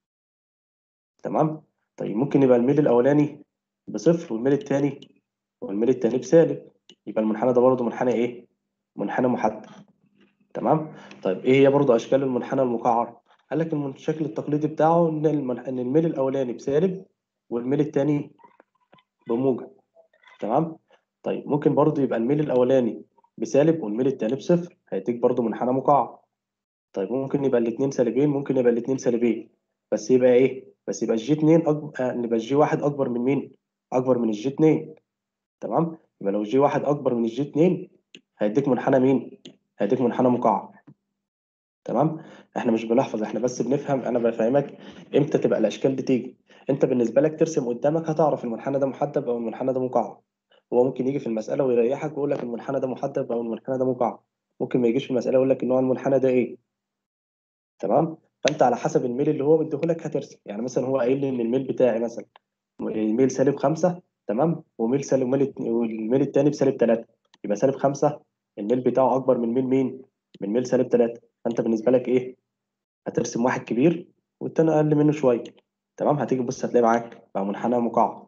تمام طيب ممكن يبقى الميل الاولاني بصفر والميل التاني والميل التاني بسالب يبقى المنحنى ده برضه منحنى ايه منحنى محدد تمام طيب ايه هي برضه اشكال المنحنى المقعر قال لك المن- الشكل التقليدي بتاعه ان المن- ان الميل الاولاني بسالب والميل التاني بموجب تمام طيب ممكن برضه يبقى الميل الاولاني بسالب والميل التاني بصفر هيديك برضه منحنى مقعر طيب ممكن يبقى الاثنين سالبين ممكن يبقى الاثنين سالبين بس يبقى ايه بس يبقى الجي 2 أكبر آه يبقى الجي 1 اكبر من مين اكبر من الجي 2 تمام يبقى لو الجي 1 اكبر من الجي 2 هيديك منحنى مين هيديك منحنى مقعر تمام احنا مش بنحفظ احنا بس بنفهم انا بفهمك امتى تبقى الاشكال دي تيجي انت بالنسبه لك ترسم قدامك هتعرف المنحنى ده محدب او المنحنى ده مقعر هو ممكن يجي في المساله ويريحك ويقول لك المنحنى ده محدب او المنحنى ده مقعر ممكن ما يجيش في المساله يقول لك ان هو المنحنى ده ايه تمام فانت على حسب الميل اللي هو مديهولك هترسم يعني مثلا هو قايل لي ان الميل بتاعي مثلا الميل سالب خمسة تمام وميل سالب ميل الت- والميل التاني بسالب تلاتة يبقى سالب خمسة الميل بتاعه اكبر من ميل مين؟ من ميل سالب تلاتة فانت بالنسبه لك ايه؟ هترسم واحد كبير والتاني اقل منه شويه تمام هتيجي تبص هتلاقي معاك بقى منحنى مقعر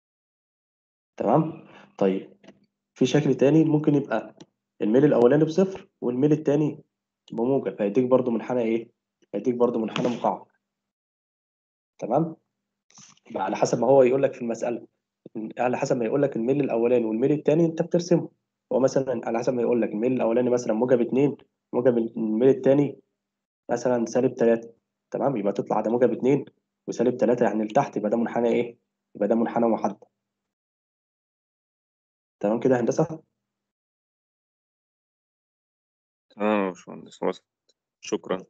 تمام طيب في شكل تاني ممكن يبقى الميل الاولاني بصفر والميل التاني بموجب فيديك برضو منحنى ايه هيديك برضو منحنى مقعر تمام يبقى على حسب ما هو يقول لك في المساله على حسب ما يقول لك الميل الاولاني والميل التاني انت بترسمه هو مثلا على حسب ما يقول لك الميل الاولاني مثلا موجب اتنين موجب الميل التاني مثلا سالب تلاتة تمام يبقى تطلع ده موجب اتنين وسالب تلاتة يعني لتحت يبقى ده منحنى ايه يبقى ده منحنى محدد تمام كده يا هندسه تمام يا باشمهندس وصل شكرا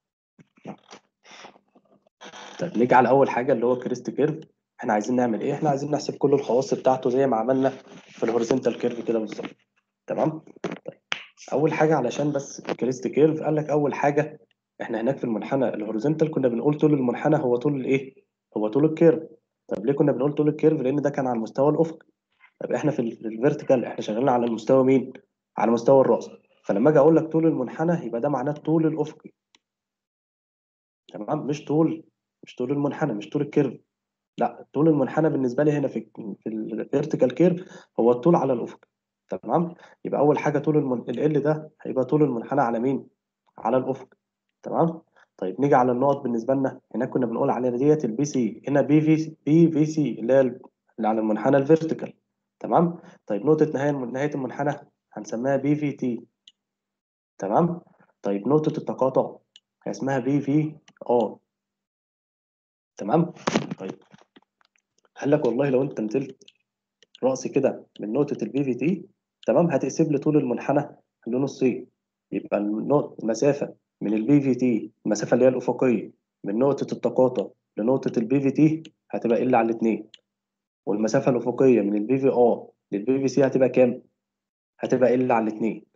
طيب نيجي على اول حاجه اللي هو كريست كيرف احنا عايزين نعمل ايه احنا عايزين نحسب كل الخواص بتاعته زي ما عملنا في الهوريزونتال كيرف كده بالظبط تمام طيب اول حاجه علشان بس كريست كيرف قال لك اول حاجه احنا هناك في المنحنى الهوريزونتال كنا بنقول طول المنحنى هو طول الايه هو طول الكيرف طب ليه كنا بنقول طول الكيرف لان ده كان على المستوى الافقي طب احنا في ال- في الفيرتيكال احنا شغالين على المستوى مين على مستوى الراس فلما اجي اقول لك طول المنحنى يبقى ده معناه الطول الافقي تمام مش طول مش طول المنحنى مش طول الكيرف لا طول المنحنى بالنسبه لي هنا في في الفيرتيكال كيرف هو الطول على الافق تمام يبقى اول حاجه طول المن... ال ده هيبقى طول المنحنى على مين على الافق تمام طيب نيجي على النقط بالنسبه لنا هناك كنا بنقول عليها ديت البي سي هنا بي في بي في سي اللي هي اللي على المنحنى الفيرتيكال تمام طيب نقطه نهايه نهايه المنحنى هنسميها بي في تي تمام طيب نقطه التقاطع هي اسمها بي في ار تمام طيب قال لك والله لو انت نزلت رأسي كده من نقطة البي في تي تمام هتقسم لي طول المنحنى لنصين يبقى النقطة المسافة من البي في تي المسافة اللي هي الأفقية من نقطة التقاطع لنقطة البي في تي هتبقى ال على الاتنين والمسافة الأفقية من البي في ار للبي في سي هتبقى كام؟ هتبقى ال على الاتنين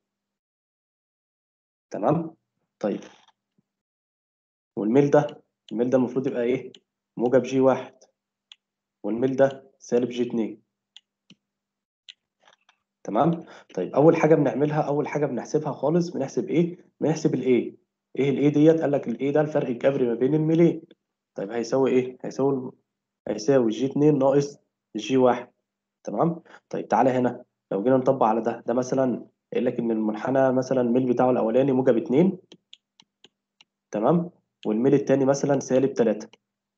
تمام؟ طيب والميل ده الميل ده المفروض يبقى ايه؟ موجب جي واحد والميل ده سالب جي اتنين تمام طيب اول حاجه بنعملها اول حاجه بنحسبها خالص بنحسب ايه بنحسب الايه ايه الايه ديت قال لك الايه ده الفرق الجبري ما بين الميلين طيب هيساوي ايه هيساوي هيساوي جي 2 ناقص جي 1 تمام طيب تعالى هنا لو جينا نطبق على ده ده مثلا قال لك ان المنحنى مثلا الميل بتاعه الاولاني موجب 2 تمام والميل التاني مثلا سالب 3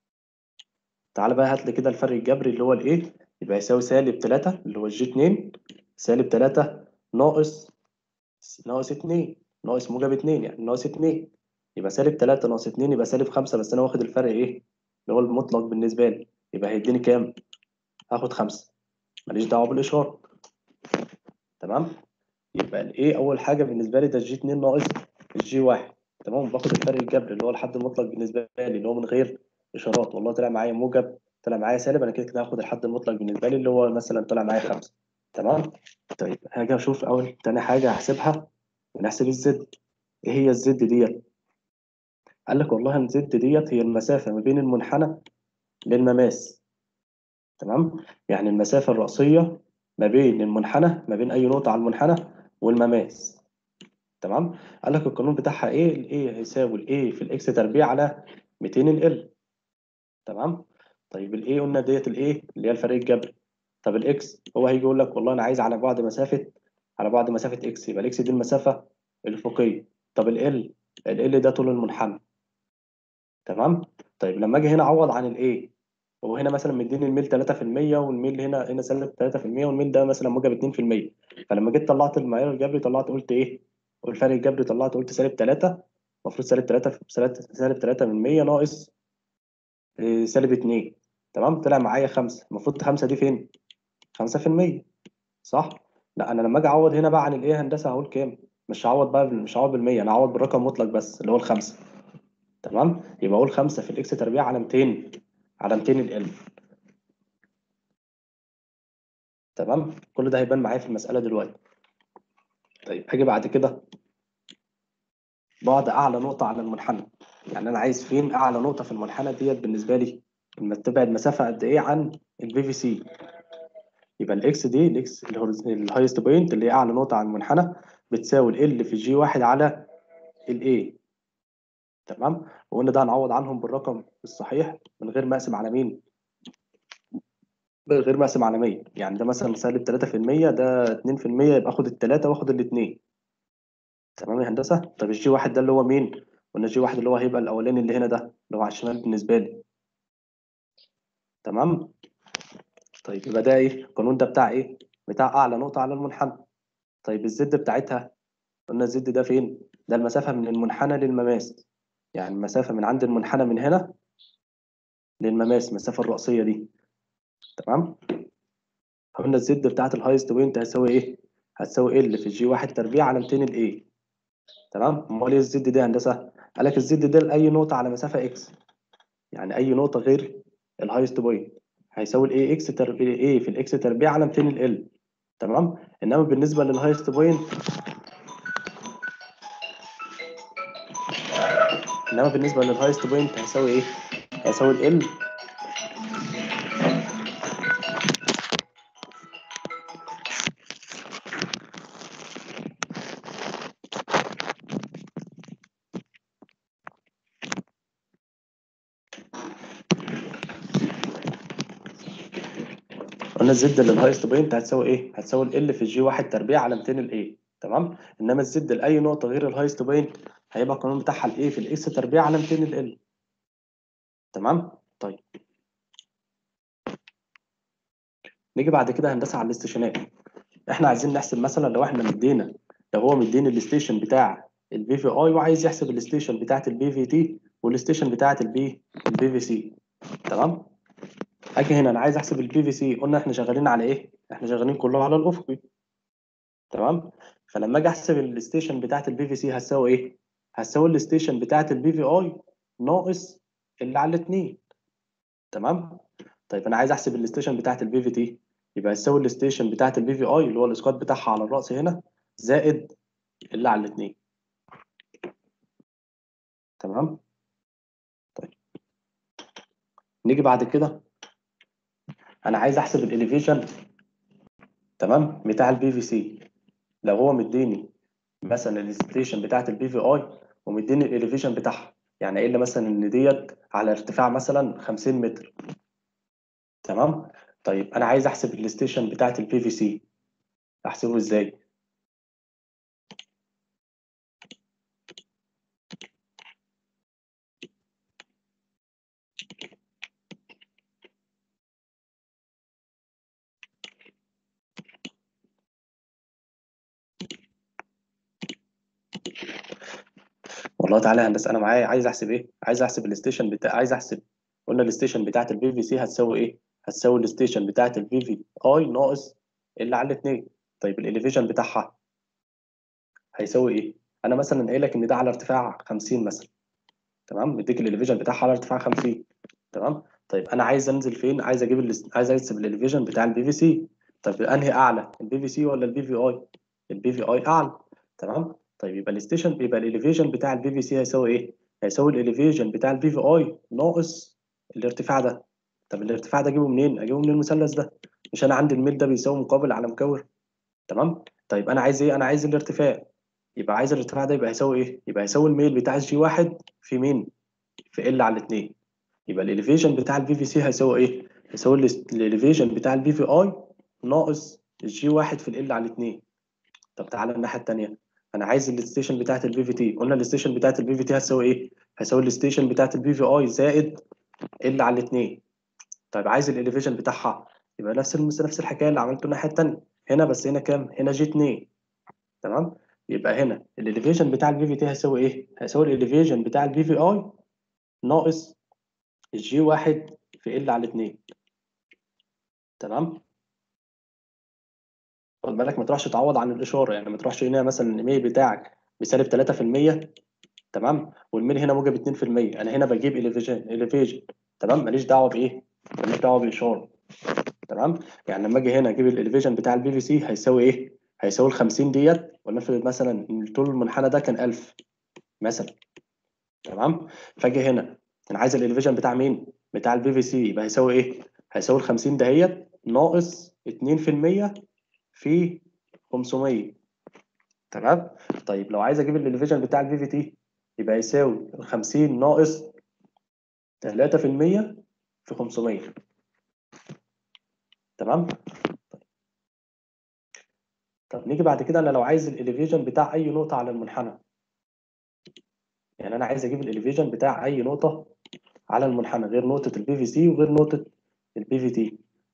تعالى بقى هات لي كده الفرق الجبري اللي هو الايه يبقى يساوي سالب 3 اللي هو الجي 2 سالب 3 ناقص ناقص 2 ناقص موجب 2 يعني ناقص 2 يبقى سالب 3 ناقص 2 يبقى سالب 5 بس انا واخد الفرق ايه اللي هو المطلق بالنسبه لي يبقى هيديني كام هاخد 5 ماليش دعوه بالاشاره تمام يبقى الايه اول حاجه بالنسبه لي ده الجي 2 ناقص الجي 1 تمام باخد الفرق الجبري اللي هو الحد المطلق بالنسبه لي اللي هو من غير اشارات والله طلع معايا موجب طلع معايا سالب انا كده كده هاخد الحد المطلق بالنسبه لي اللي هو مثلا طلع معايا 5 تمام طيب هاجي اشوف اول تاني حاجه هحسبها ونحسب الزد ايه هي الزد ديت قال لك والله الزد ديت هي المسافه ما بين المنحنى للمماس تمام يعني المسافه الرأسيه ما بين المنحنى ما بين اي نقطه على المنحنى والمماس تمام قال لك القانون بتاعها ايه الايه هيساوي الايه في الاكس تربيع على 200 ال تمام طيب الايه قلنا ديت الايه اللي هي الفرق الجبري طب الاكس هو هيجي يقول لك والله انا عايز على بعد مسافه على بعد مسافه اكس يبقى الاكس دي المسافه الافقيه طب ال ال ده طول المنحنى تمام طيب لما اجي هنا اعوض عن الايه هو هنا مثلا مديني الميل 3% والميل هنا هنا سالب 3% والميل ده مثلا موجب 2% فلما جيت طلعت المعيار الجبري طلعت قلت ايه والفرق الجبري طلعت قلت سالب 3 المفروض سالب 3 في سالب 3 من 100 ناقص إيه سالب 2 تمام طلع معايا 5 المفروض 5 دي فين 5% صح لا انا لما اجي اعوض هنا بقى عن الايه هندسه هقول كام مش هعوض بقى مش هعوض بالمية انا هعوض بالرقم مطلق بس اللي هو الخمسة تمام يبقى اقول 5 في الاكس تربيع على 200 على 200 ال تمام كل ده هيبان معايا في المساله دلوقتي طيب هاجي بعد كده بقعد اعلى نقطه على المنحنى يعني انا عايز فين اعلى نقطه في المنحنى ديت بالنسبه لي لما تبعد مسافه قد ايه عن البي في سي يبقى الاكس دي الاكس اللي هو الهايست بوينت اللي هي اعلى نقطه على المنحنى بتساوي ال في جي واحد على الاي تمام وقلنا ده هنعوض عنهم بالرقم الصحيح من غير ما اقسم على مين من غير ما اقسم على 100 يعني ده مثلا سالب 3% ده 2% يبقى اخد الثلاثه واخد الاثنين تمام يا هندسه طب الجي واحد ده اللي هو مين قلنا الجي واحد اللي هو هيبقى الاولاني اللي هنا ده اللي هو على الشمال بالنسبه لي تمام طيب يبقى ده ايه القانون ده بتاع ايه بتاع اعلى نقطه على المنحنى طيب الزد بتاعتها قلنا الزد ده فين ده المسافه من المنحنى للمماس يعني المسافه من عند المنحنى من هنا للمماس المسافه الرأسيه دي تمام قلنا الزد بتاعت الهايست بوينت هتساوي ايه هتساوي ال في جي واحد تربيع على 200 الايه تمام امال ايه الزد دي يا هندسه قال لك الزد ده لاي نقطه على مسافه اكس يعني اي نقطه غير الهايست بوينت هيساوي الاي اكس تربيع ايه في الاكس تربيع على 200 ال تمام انما بالنسبه للهايست بوينت انما بالنسبه للهايست بوينت هيساوي ايه هيساوي ال قلنا الزد للهايست بوينت هتساوي ايه هتساوي ال في الجي 1 تربيع على 200 الاي تمام انما الزد لاي نقطه غير الهايست بوينت هيبقى القانون بتاعها الايه في الاكس تربيع على 200 ال تمام طيب نيجي بعد كده هندسه على الاستيشنات احنا عايزين نحسب مثلا لو احنا مدينا لو هو مديني الستيشن بتاع البي في اي وعايز يحسب الستيشن بتاعت البي في تي والستيشن بتاعت البي البي في سي تمام اجي هنا انا عايز احسب البي في سي قلنا احنا شغالين على ايه احنا شغالين كله على الافقي تمام فلما اجي احسب الستيشن بتاعت البي في سي هتساوي ايه هتساوي الستيشن بتاعت البي في اي ناقص اللي على الاثنين تمام طيب انا عايز احسب الستيشن بتاعت البي في تي يبقى هتساوي الستيشن بتاعت البي في اي اللي هو الاسقاط بتاعها على الراس هنا زائد اللي على الاثنين تمام طيب نيجي بعد كده انا عايز احسب الاليفيشن تمام بتاع البي في سي لو هو مديني مثلا الستيشن بتاعت البي في اي ومديني الاليفيشن بتاعها يعني قايل لي مثلا ان ديت على ارتفاع مثلا 50 متر تمام طيب انا عايز احسب الستيشن بتاعت البي في سي احسبه ازاي والله تعالى يا هندسه انا معايا عايز احسب ايه عايز احسب الستيشن بتاع عايز احسب قلنا الستيشن بتاعت البي في سي هتساوي ايه هتساوي الستيشن بتاعت البي في اي ناقص اللي على الاثنين طيب الاليفيشن بتاعها هيساوي ايه انا مثلا قايل لك ان ده على ارتفاع 50 مثلا تمام مديك الاليفيشن بتاعها على ارتفاع 50 تمام طيب انا عايز انزل فين عايز اجيب ال... عايز احسب الاليفيشن بتاع البي في سي طيب انهي اعلى البي في سي ولا البي في اي البي في اي اعلى تمام طيب يبقى الستيشن يبقى الاليفيشن بتاع البي في سي هيساوي ايه هيساوي الاليفيشن بتاع البي في اي ناقص الارتفاع ده طب الارتفاع ده اجيبه منين اجيبه من المثلث ده مش انا عندي الميل ده بيساوي مقابل على مكور تمام طيب انا عايز ايه انا عايز الارتفاع يبقى عايز الارتفاع ده يبقى هيساوي ايه يبقى هيساوي الميل بتاع الجي واحد في مين في ال على الاثنين يبقى الاليفيشن بتاع البي في سي هيساوي ايه هيساوي الاليفيشن بتاع البي في اي ناقص الجي واحد في ال على الاثنين طب تعالى الناحيه الثانيه انا عايز الستيشن بتاعت البي في تي قلنا الستيشن بتاعت البي في تي هتساوي ايه هتساوي الستيشن بتاعت البي في اي زائد ال على الاثنين طيب عايز الاليفيشن بتاعها يبقى نفس المس... نفس الحكايه اللي عملته الناحيه الثانيه هنا بس هنا كام هنا جي 2 تمام يبقى هنا الاليفيشن بتاع البي في تي هيساوي ايه هيساوي الاليفيشن بتاع البي في اي ناقص الجي 1 في ال على 2 تمام خد بالك ما تروحش تعوض عن الاشاره يعني ما تروحش هنا مثلا الميل بتاعك بسالب 3% تمام والميل هنا موجب 2% انا هنا بجيب اليفيجن اليفيجن تمام ماليش دعوه بايه ماليش دعوه باشاره تمام يعني لما اجي هنا اجيب الاليفيجن بتاع البي في سي هيساوي ايه هيساوي ال 50 ديت ولنفرض مثلا ان طول المنحنى ده كان 1000 مثلا تمام فاجي هنا انا عايز الاليفيجن بتاع مين بتاع البي في سي يبقى هيساوي ايه هيساوي ال 50 دهيت ناقص 2% في 500 تمام طيب لو عايز اجيب الاليفيجن بتاع الفي في تي يبقى يساوي ال 50 ناقص 3% في 500 تمام طب نيجي بعد كده انا لو عايز الاليفيجن بتاع اي نقطه على المنحنى يعني انا عايز اجيب الاليفيجن بتاع اي نقطه على المنحنى غير نقطه البي في سي وغير نقطه البي في تي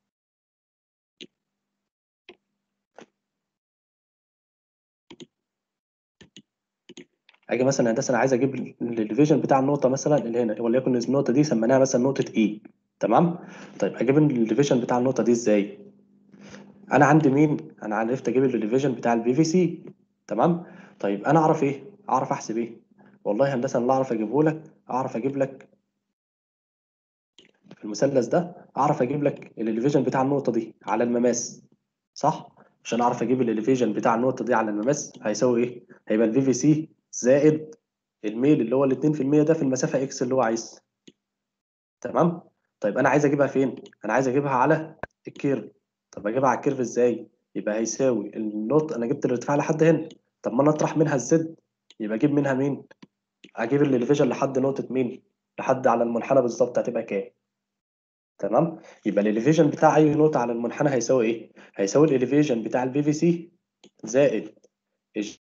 اجي مثلا هندسه انا عايز اجيب الديفيجن بتاع النقطه مثلا اللي هنا وليكن النقطه دي سميناها مثلا نقطه اي تمام طيب اجيب الديفيجن بتاع النقطه دي ازاي انا عندي مين انا عرفت اجيب الديفيجن بتاع البي في سي تمام طيب انا اعرف ايه اعرف احسب ايه والله هندسه اللي اعرف اجيبه لك اعرف اجيب لك في المثلث ده اعرف اجيب لك الاليفيجن بتاع النقطه دي على المماس صح عشان اعرف اجيب الاليفيجن بتاع النقطه دي على المماس هيساوي ايه هيبقى الفي في سي زائد الميل اللي هو ال 2% ده في المسافه اكس اللي هو عايز تمام طيب انا عايز اجيبها فين انا عايز اجيبها على الكيرف طب اجيبها على الكيرف ازاي يبقى هيساوي النقط انا جبت الارتفاع لحد هنا طب ما انا اطرح منها الزد يبقى اجيب منها مين اجيب الاليفيجن لحد نقطه مين لحد على المنحنى بالظبط هتبقى كام تمام يبقى الاليفيشن بتاع اي نقطه على المنحنى هيساوي ايه هيساوي الاليفيشن بتاع البي في سي زائد الج-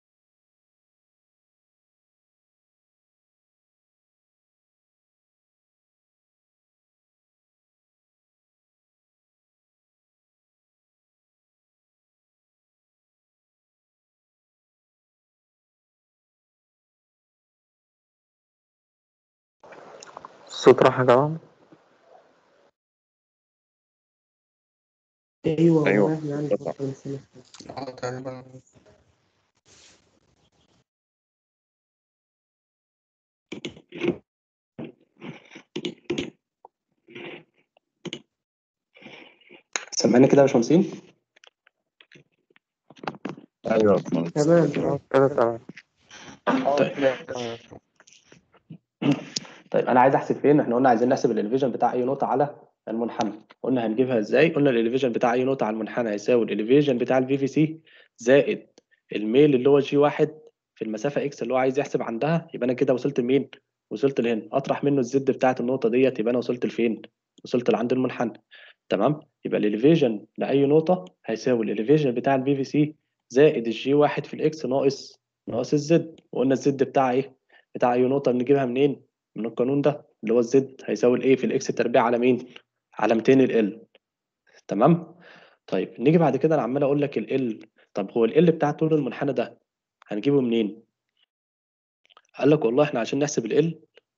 الصوت راح يا جماعة ايوه أيوة. والله يعني قطع. فترة سنة. اه تقريبا سامعني كده يا باشمهندسين ايوه تمام تمام كده تمام طيب انا عايز احسب فين احنا قلنا عايزين نحسب الاليفيشن بتاع اي نقطه على المنحنى قلنا هنجيبها ازاي قلنا الاليفيشن بتاع اي نقطه على المنحنى هيساوي الاليفيشن بتاع الفي في سي زائد الميل اللي هو جي واحد في المسافه اكس اللي هو عايز يحسب عندها يبقى انا كده وصلت لمين وصلت لهنا اطرح منه الزد بتاعت النقطه ديت يبقى انا وصلت لفين وصلت لعند المنحنى تمام يبقى الاليفيشن لاي نقطه هيساوي الاليفيشن بتاع الفي في سي زائد الجي واحد في الاكس ناقص ناقص الزد وقلنا الزد بتاع ايه بتاع اي نقطه بنجيبها منين من القانون ده اللي هو الزد هيساوي الايه في الاكس تربيع على مين على 200 ال تمام طيب نيجي بعد كده انا عمال اقول لك ال طب هو ال بتاع طول المنحنى ده هنجيبه منين قال لك والله احنا عشان نحسب ال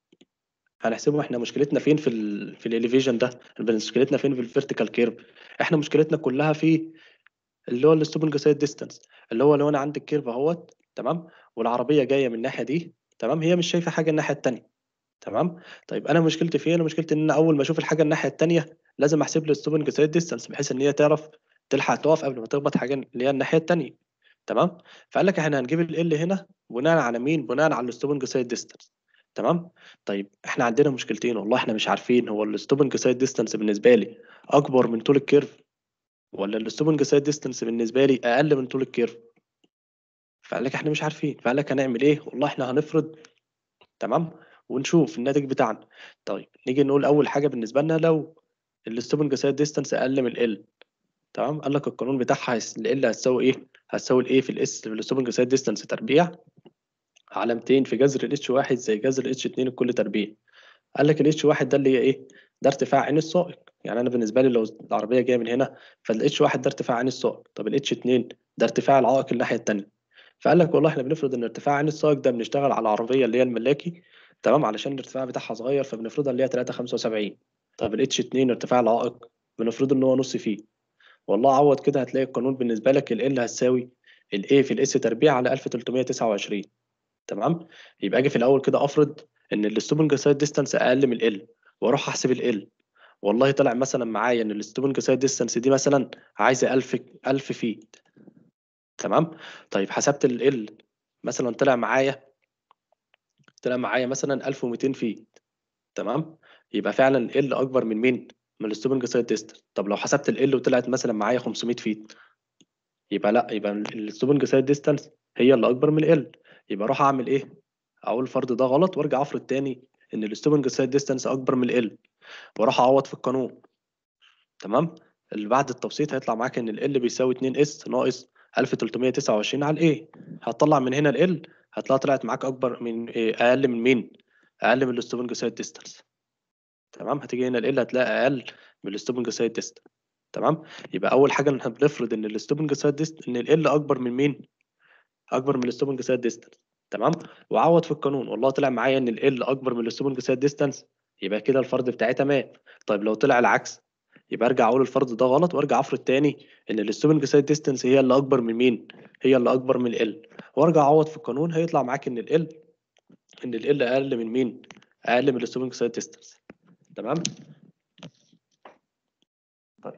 هنحسبه احنا مشكلتنا فين في ال في الاليفيشن ده مشكلتنا فين في الفيرتيكال كيرف احنا مشكلتنا كلها في اللي هو الستوبنج سايد ديستانس اللي هو لو انا عندي الكيرف اهوت تمام والعربيه جايه من الناحيه دي تمام هي مش شايفه حاجه الناحيه التانيه تمام طيب انا مشكلتي فين انا مشكلتي ان انا اول ما اشوف الحاجه الناحيه التانيه لازم احسب له الستوبنج سايد ديستانس بحيث ان هي تعرف تلحق تقف قبل ما تخبط حاجه اللي هي الناحيه التانيه تمام فقال لك احنا هنجيب ال هنا بناء على مين بناء على الستوبنج سايد ديستانس تمام طيب احنا عندنا مشكلتين والله احنا مش عارفين هو الستوبنج سايد ديستانس بالنسبه لي اكبر من طول الكيرف ولا الستوبنج سايد ديستانس بالنسبه لي اقل من طول الكيرف فقال لك احنا مش عارفين فقال لك هنعمل ايه والله احنا هنفرض تمام ونشوف الناتج بتاعنا طيب نيجي نقول اول حاجه بالنسبه لنا لو الستوبنج سايد ديستانس اقل من ال تمام قال لك القانون بتاعها ال هتساوي ايه هتساوي الايه في الاس في الستوبنج سايد ديستانس تربيع على 200 في جذر الاتش واحد زي جذر الاتش 2 الكل تربيع قال لك الاتش واحد ده اللي هي ايه ده ارتفاع عين السائق يعني انا بالنسبه لي لو العربيه جايه من هنا فالاتش واحد ده ارتفاع عين السائق طب الاتش 2 ده ارتفاع العائق الناحيه الثانيه فقال لك والله احنا بنفرض ان ارتفاع عين السائق ده بنشتغل على العربيه اللي هي الملاكي تمام علشان الارتفاع بتاعها صغير فبنفرضها اللي هي 3.75 طب الاتش 2 ارتفاع العائق بنفرض ان هو نص فيه والله عوض كده هتلاقي القانون بالنسبه لك ال هتساوي الايه في الاس تربيع على 1329 تمام يبقى اجي في الاول كده افرض ان الستوبنج سايد ديستانس اقل من ال واروح احسب ال والله طلع مثلا معايا ان الستوبنج سايد ديستانس دي مثلا عايزه 1000 1000 فيت تمام طيب حسبت ال مثلا طلع معايا طلع معايا مثلا 1200 فيت تمام يبقى فعلا ال اكبر من مين من الستوبنج سايد ديستانس طب لو حسبت ال وطلعت مثلا معايا 500 فيت يبقى لا يبقى الستوبنج سايد ديستانس هي اللي اكبر من ال يبقى اروح اعمل ايه اقول الفرض ده غلط وارجع افرض تاني ان الستوبنج سايد ديستانس اكبر من ال واروح اعوض في القانون تمام اللي بعد التبسيط هيطلع معاك ان ال بيساوي 2 اس ناقص 1329 على الايه هتطلع من هنا ال هتلاقي طلعت معاك اكبر من إيه اقل من مين اقل من الستوبنج سايد ديستانس تمام هتيجي هنا ال هتلاقي اقل من الستوبنج سايد ديستانس تمام يبقى اول حاجه احنا بنفرض ان الستوبنج سايد ديست ان ال اكبر من مين اكبر من الستوبنج سايد ديستانس تمام وعوض في القانون والله طلع معايا ان ال اكبر من الستوبنج سايد ديستانس يبقى كده الفرض بتاعي تمام طيب لو طلع العكس يبقى ارجع اقول الفرض ده غلط وارجع افرض تاني ان الستوبنج سايد ديستانس هي اللي اكبر من مين هي اللي اكبر من ال وارجع اعوض في القانون هيطلع معاك ان ال ان ال اقل من مين اقل من الستوبنج سايد ديستانس تمام طيب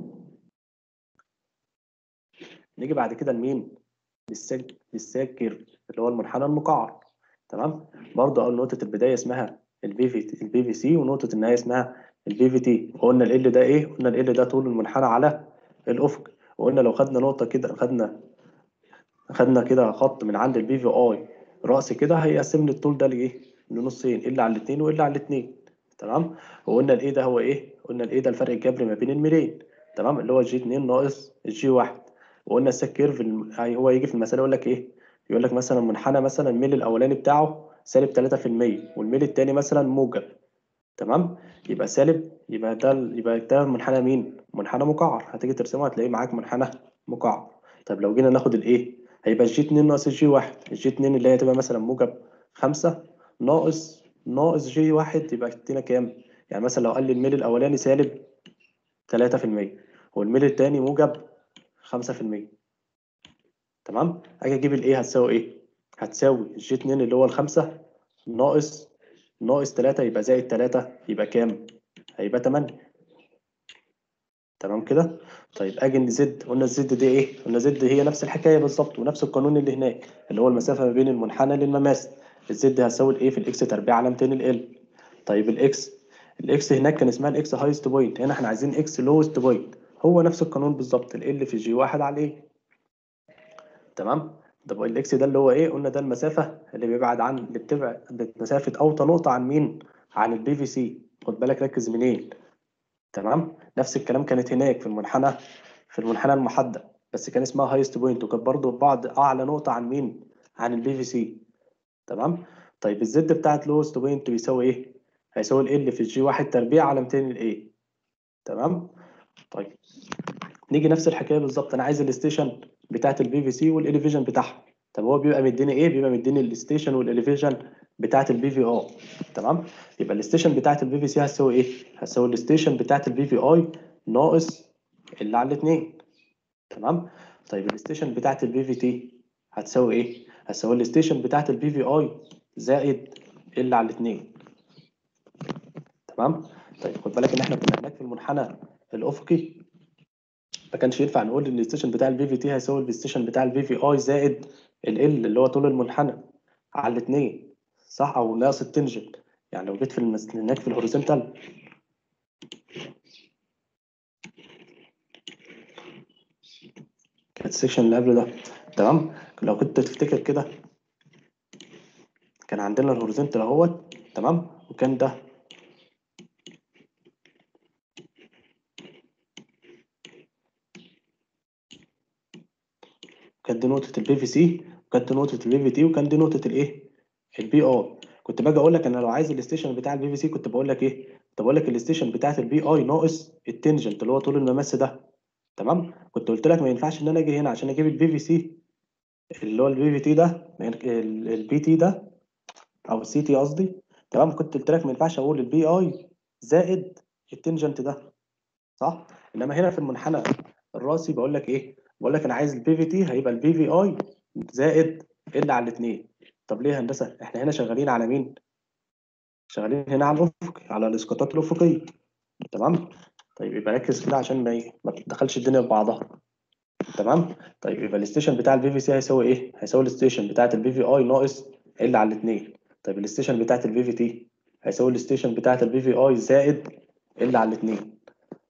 نيجي بعد كده لمين للساج للساج كيرف اللي هو المنحنى المقعر تمام برضه اول نقطه البدايه اسمها البي في البي في سي ونقطه النهايه اسمها البي في تي وقلنا ال ده ايه قلنا ال ده طول المنحنى على الافق وقلنا لو خدنا نقطه كده خدنا خدنا كده خط من عند البي في اي راس كده هيقسم لي الطول ده لايه لنصين ال على الاثنين وال على الاثنين تمام وقلنا الايه ده هو ايه قلنا الايه ده الفرق الجبري ما بين الميلين تمام اللي هو جي 2 ناقص الجي 1 وقلنا السك كيرف الم- هي- هو يجي في المساله يقول لك ايه يقول لك مثلا منحنى مثلا الميل الاولاني بتاعه سالب 3% والميل التاني مثلا موجب تمام يبقى سالب يبقى ده ال- يبقى ده منحنى مين منحنى مقعر هتيجي ترسمه هتلاقيه معاك منحنى مقعر طب لو جينا ناخد الايه هيبقى الجي 2 ناقص الجي 1 الجي 2 اللي هي هتبقى مثلا موجب 5 ناقص ناقص جي 1 يبقى تدينا كام يعني مثلا لو قال لي الميل الاولاني سالب 3% والميل التاني موجب 5% تمام اجي اجيب الايه هتساوي ايه هتساوي الجي 2 اللي هو الخمسة ناقص ناقص 3 يبقى زائد 3 يبقى كام هيبقى 8 تمام كده طيب اجي نزد قلنا الزد دي ايه قلنا زد هي نفس الحكايه بالظبط ونفس القانون اللي هناك اللي هو المسافه ما بين المنحنى للمماس الزد هتساوي الايه في الاكس تربيع علامتين ال طيب الاكس الاكس هناك كان اسمها الاكس هايست بوينت هنا احنا عايزين اكس لوست بوينت هو نفس القانون بالظبط ال في جي واحد على ايه تمام طب الاكس ده اللي هو ايه قلنا ده المسافه اللي بيبعد عن اللي بتبعد مسافه اوطى نقطه عن مين عن البي في سي خد بالك ركز منين تمام نفس الكلام كانت هناك في المنحنى في المنحنى المحدد بس كان اسمها هايست بوينت وكانت برضه بعد اعلى نقطه عن مين عن البي في سي تمام طيب الزد بتاعت لوست بوينت بيساوي ايه هيساوي ال في الجي واحد تربيع على 200 الايه تمام طيب نيجي نفس الحكايه بالظبط انا عايز الستيشن بتاعت البي في سي والاليفيجن بتاعها طب هو بيبقى مديني ايه بيبقى مديني الستيشن والاليفيجن بتاعت البي في ار تمام يبقى الستيشن بتاعت البي في سي هتساوي ايه هتساوي الستيشن بتاعت البي في اي ناقص اللي على الاثنين تمام طيب الستيشن بتاعت البي في تي هتساوي ايه هتساوي الستيشن بتاعت البي في اي زائد اللي على الاثنين تمام طيب خد بالك ان احنا كنا هناك في المنحنى الافقي ما كانش ينفع نقول ان الستيشن بتاع البي في تي هيساوي الستيشن بتاع البي في اي زائد ال ال اللي هو طول المنحنى على الاثنين صح او ناقص التنجنت يعني لو جيت في المس... هناك في الهوريزونتال كانت السكشن اللي قبل ده تمام لو كنت تفتكر كده كان عندنا الهوريزونتال اهوت تمام وكان ده كانت دي نقطة البي في سي وكانت دي نقطة البي في تي وكان دي نقطة الايه؟ البي ار كنت باجي اقول لك انا لو عايز الستيشن بتاع البي في سي كنت بقول لك ايه؟ كنت بقول لك الستيشن بتاعت البي اي ناقص التنجنت اللي هو طول الممس ده تمام؟ كنت قلت لك ما ينفعش ان انا اجي هنا عشان اجيب البي في سي اللي هو البي في تي ده البي تي ده او السي تي قصدي تمام كنت قلت لك ما ينفعش اقول البي اي زائد التنجنت ده صح؟ انما هنا في المنحنى الراسي بقول لك ايه؟ بقول لك انا عايز البي في تي هيبقى البي في اي زائد ال على الاثنين طب ليه يا هندسه احنا هنا شغالين على مين شغالين هنا على الافق على الاسقاطات الافقيه تمام طيب يبقى ركز كده عشان ما ي- ما تدخلش الدنيا في بعضها تمام طيب يبقى الستيشن بتاع البي في سي هيساوي ايه هيساوي الستيشن بتاعت البي في اي ناقص ال على الاثنين طيب الستيشن بتاعت البي في تي هيساوي الستيشن بتاعت البي في اي زائد ال على الاثنين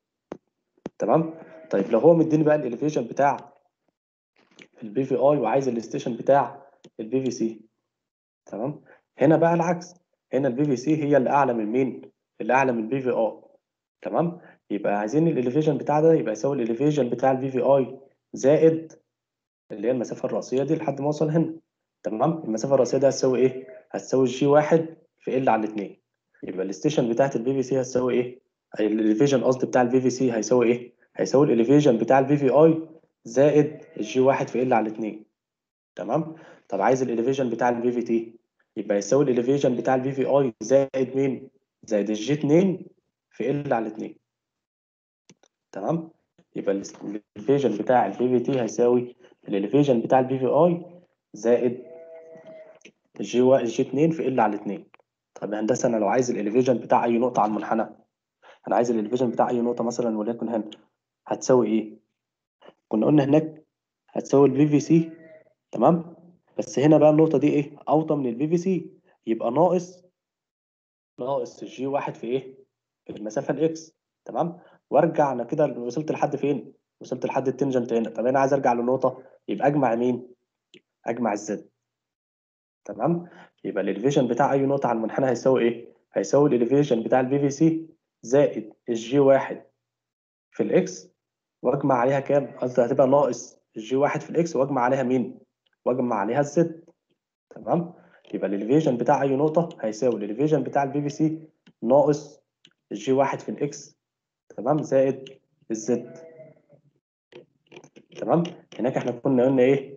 تمام طيب لو هو مديني بقى الاليفيشن بتاع البي في اي وعايز الستيشن بتاع البي في سي تمام هنا بقى العكس هنا البي في سي هي اللي اعلى من مين اللي اعلى من البي في اي تمام يبقى عايزين الاليفيشن بتاع ده يبقى يساوي الاليفيشن بتاع البي في اي زائد اللي هي المسافه الرئيسيه دي لحد ما اوصل هنا تمام المسافه الرئيسيه دي هتساوي ايه هتساوي جي واحد في ال على الاثنين يبقى الستيشن بتاعت البي في سي هتساوي ايه الاليفيشن قصدي بتاع البي في سي هيساوي ايه هيساوي الاليفيشن بتاع البي في اي زائد الجي واحد في ال على الاثنين تمام طب عايز الاليفيشن بتاع البي في تي يبقى يساوي الاليفيشن بتاع البي في اي زائد مين زائد الجي 2 في ال على 2 تمام يبقى الاليفيشن بتاع البي في تي هيساوي الاليفيشن بتاع البي في اي زائد الجي و... الجي 2 في ال على 2 طب يا هندسه انا لو عايز الاليفيشن بتاع اي نقطه على المنحنى انا عايز الاليفيشن بتاع اي نقطه مثلا وليكن هنا هتساوي ايه كنا قلنا هناك هتساوي البي في سي تمام بس هنا بقى النقطه دي ايه اوطى من البي في سي يبقى ناقص ناقص الجي واحد في ايه في المسافه الاكس تمام وارجع انا كده وصلت لحد فين وصلت لحد التنجنت هنا طب انا عايز ارجع لنقطه يبقى اجمع مين اجمع الزد تمام يبقى الاليفيشن بتاع اي نقطه على المنحنى هيساوي ايه هيساوي الاليفيشن بتاع البي في سي زائد الجي واحد في الاكس واجمع عليها كام؟ قصدي هتبقى ناقص الجي واحد في الاكس واجمع عليها مين؟ واجمع عليها الزد تمام؟ يبقى الاليفيشن بتاع اي نقطة هيساوي الاليفيشن بتاع البي في سي ناقص الجي واحد في الاكس تمام زائد الزد تمام؟ هناك احنا كنا قلنا ايه؟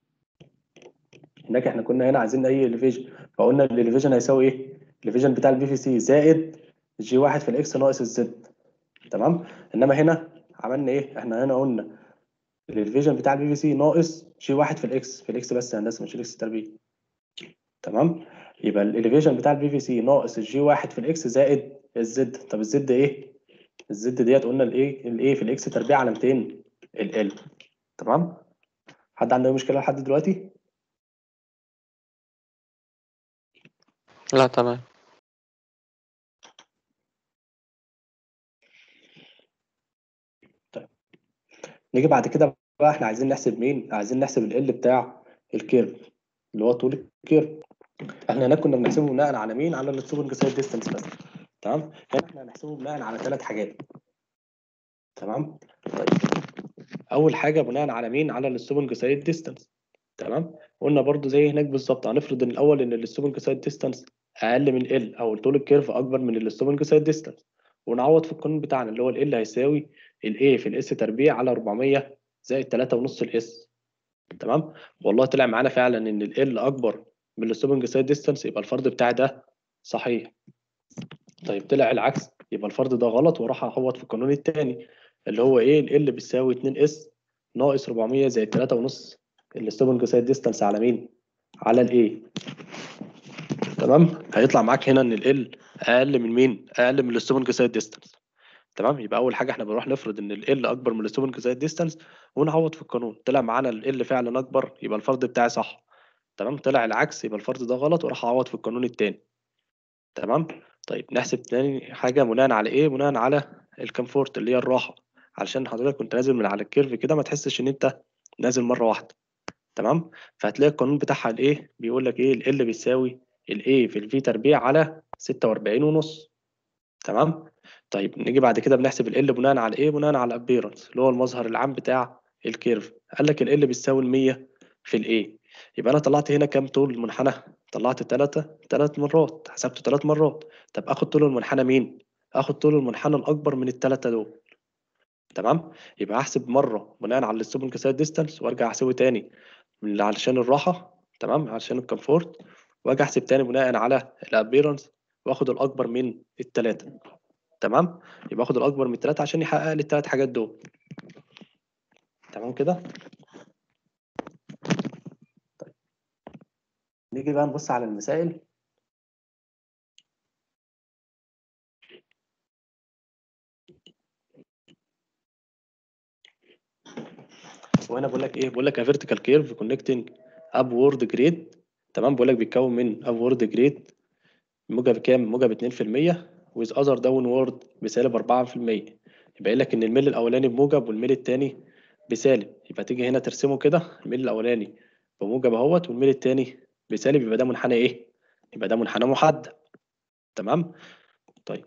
هناك احنا كنا هنا عايزين اي اليفيشن فقلنا الاليفيشن هيساوي ايه؟ الاليفيشن بتاع البي في سي زائد الجي واحد في الاكس ناقص الزد تمام؟ انما هنا عملنا ايه؟ احنا هنا قلنا الاليفيشن بتاع البي في سي ناقص جي واحد في الاكس في الاكس بس يا هندسه مش الاكس تربيع تمام يبقى الاليفيشن بتاع البي في سي ناقص الجي واحد في الاكس زائد الزد طب الزد ايه؟ الزد ديت قلنا الايه الايه في الاكس تربيع على 200 ال ال تمام؟ حد عنده أي مشكله لحد دلوقتي؟ لا تمام نيجي بعد كده بقى احنا عايزين نحسب مين؟ عايزين نحسب ال L بتاع الكيرف اللي هو طول الكيرف احنا هناك كنا بنحسبه بناء على مين؟ على السوبر سايد ديستانس بس تمام؟ هنا احنا هنحسبه بناء على ثلاث حاجات تمام؟ طيب اول حاجه بناء على مين؟ على السوبر سايد ديستانس تمام؟ قلنا برضو زي هناك بالظبط هنفرض ان الاول ان السوبر سايد ديستانس اقل من ال او طول الكيرف اكبر من السوبر سايد ديستانس ونعوض في القانون بتاعنا اللي هو ال هيساوي ال A في الاس تربيع على 400 زائد 3 ونص الاس تمام والله طلع معانا فعلا ان ال L اكبر من الستوبنج سايد ديستانس يبقى الفرض بتاعي ده صحيح طيب طلع العكس يبقى الفرض ده غلط وراح اعوض في القانون التاني اللي هو ايه ال L بيساوي 2 اس ناقص 400 زائد 3 ونص الستوبنج سايد ديستانس على مين على ال A تمام هيطلع معاك هنا ان ال L اقل من مين اقل من الستوبنج سايد ديستانس تمام يبقى اول حاجه احنا بنروح نفرض ان ال L اكبر من الستوبنج سايد ديستانس ونعوض في القانون طلع معانا ال L فعلا اكبر يبقى الفرض بتاعي صح تمام طلع العكس يبقى الفرض ده غلط وراح اعوض في القانون التاني تمام طيب نحسب تاني حاجه بناء على ايه بناء على الكمفورت اللي هي الراحه علشان حضرتك كنت نازل من على الكيرف كده ما تحسش ان انت نازل مره واحده تمام فهتلاقي القانون بتاعها الايه بيقول لك ايه ال L بيساوي ال A في ال V تربيع على 46 ونص تمام طيب نيجي بعد كده بنحسب ال L بناء على ايه بناء على الابيرنس اللي هو المظهر العام بتاع الكيرف قال لك ال L بيساوي ال 100 في ال A يبقى انا طلعت هنا كام طول المنحنى طلعت ثلاثة ثلاث مرات حسبته ثلاث مرات طب اخد طول المنحنى مين اخد طول المنحنى الاكبر من الثلاثه دول تمام يبقى احسب مره بناء على الستوبنج سايد ديستانس وارجع احسبه تاني من علشان الراحه تمام علشان الكمفورت واجي احسب تاني بناء على الابيرنس واخد الاكبر من الثلاثه تمام يبقى اخد الاكبر من الثلاثه عشان يحقق لي الثلاث حاجات دول تمام كده طيب نيجي بقى نبص على المسائل وهنا بقول لك ايه بقول لك a vertical curve connecting upward grade تمام بقول لك بيتكون من upward grade موجب كام موجب 2% with other downward بسالب 4% يبقى قايل لك ان الميل الاولاني بموجب والميل التاني بسالب يبقى تيجي هنا ترسمه كده الميل الاولاني بموجب اهوت والميل التاني بسالب يبقى ده منحنى ايه يبقى ده منحنى محدد تمام طيب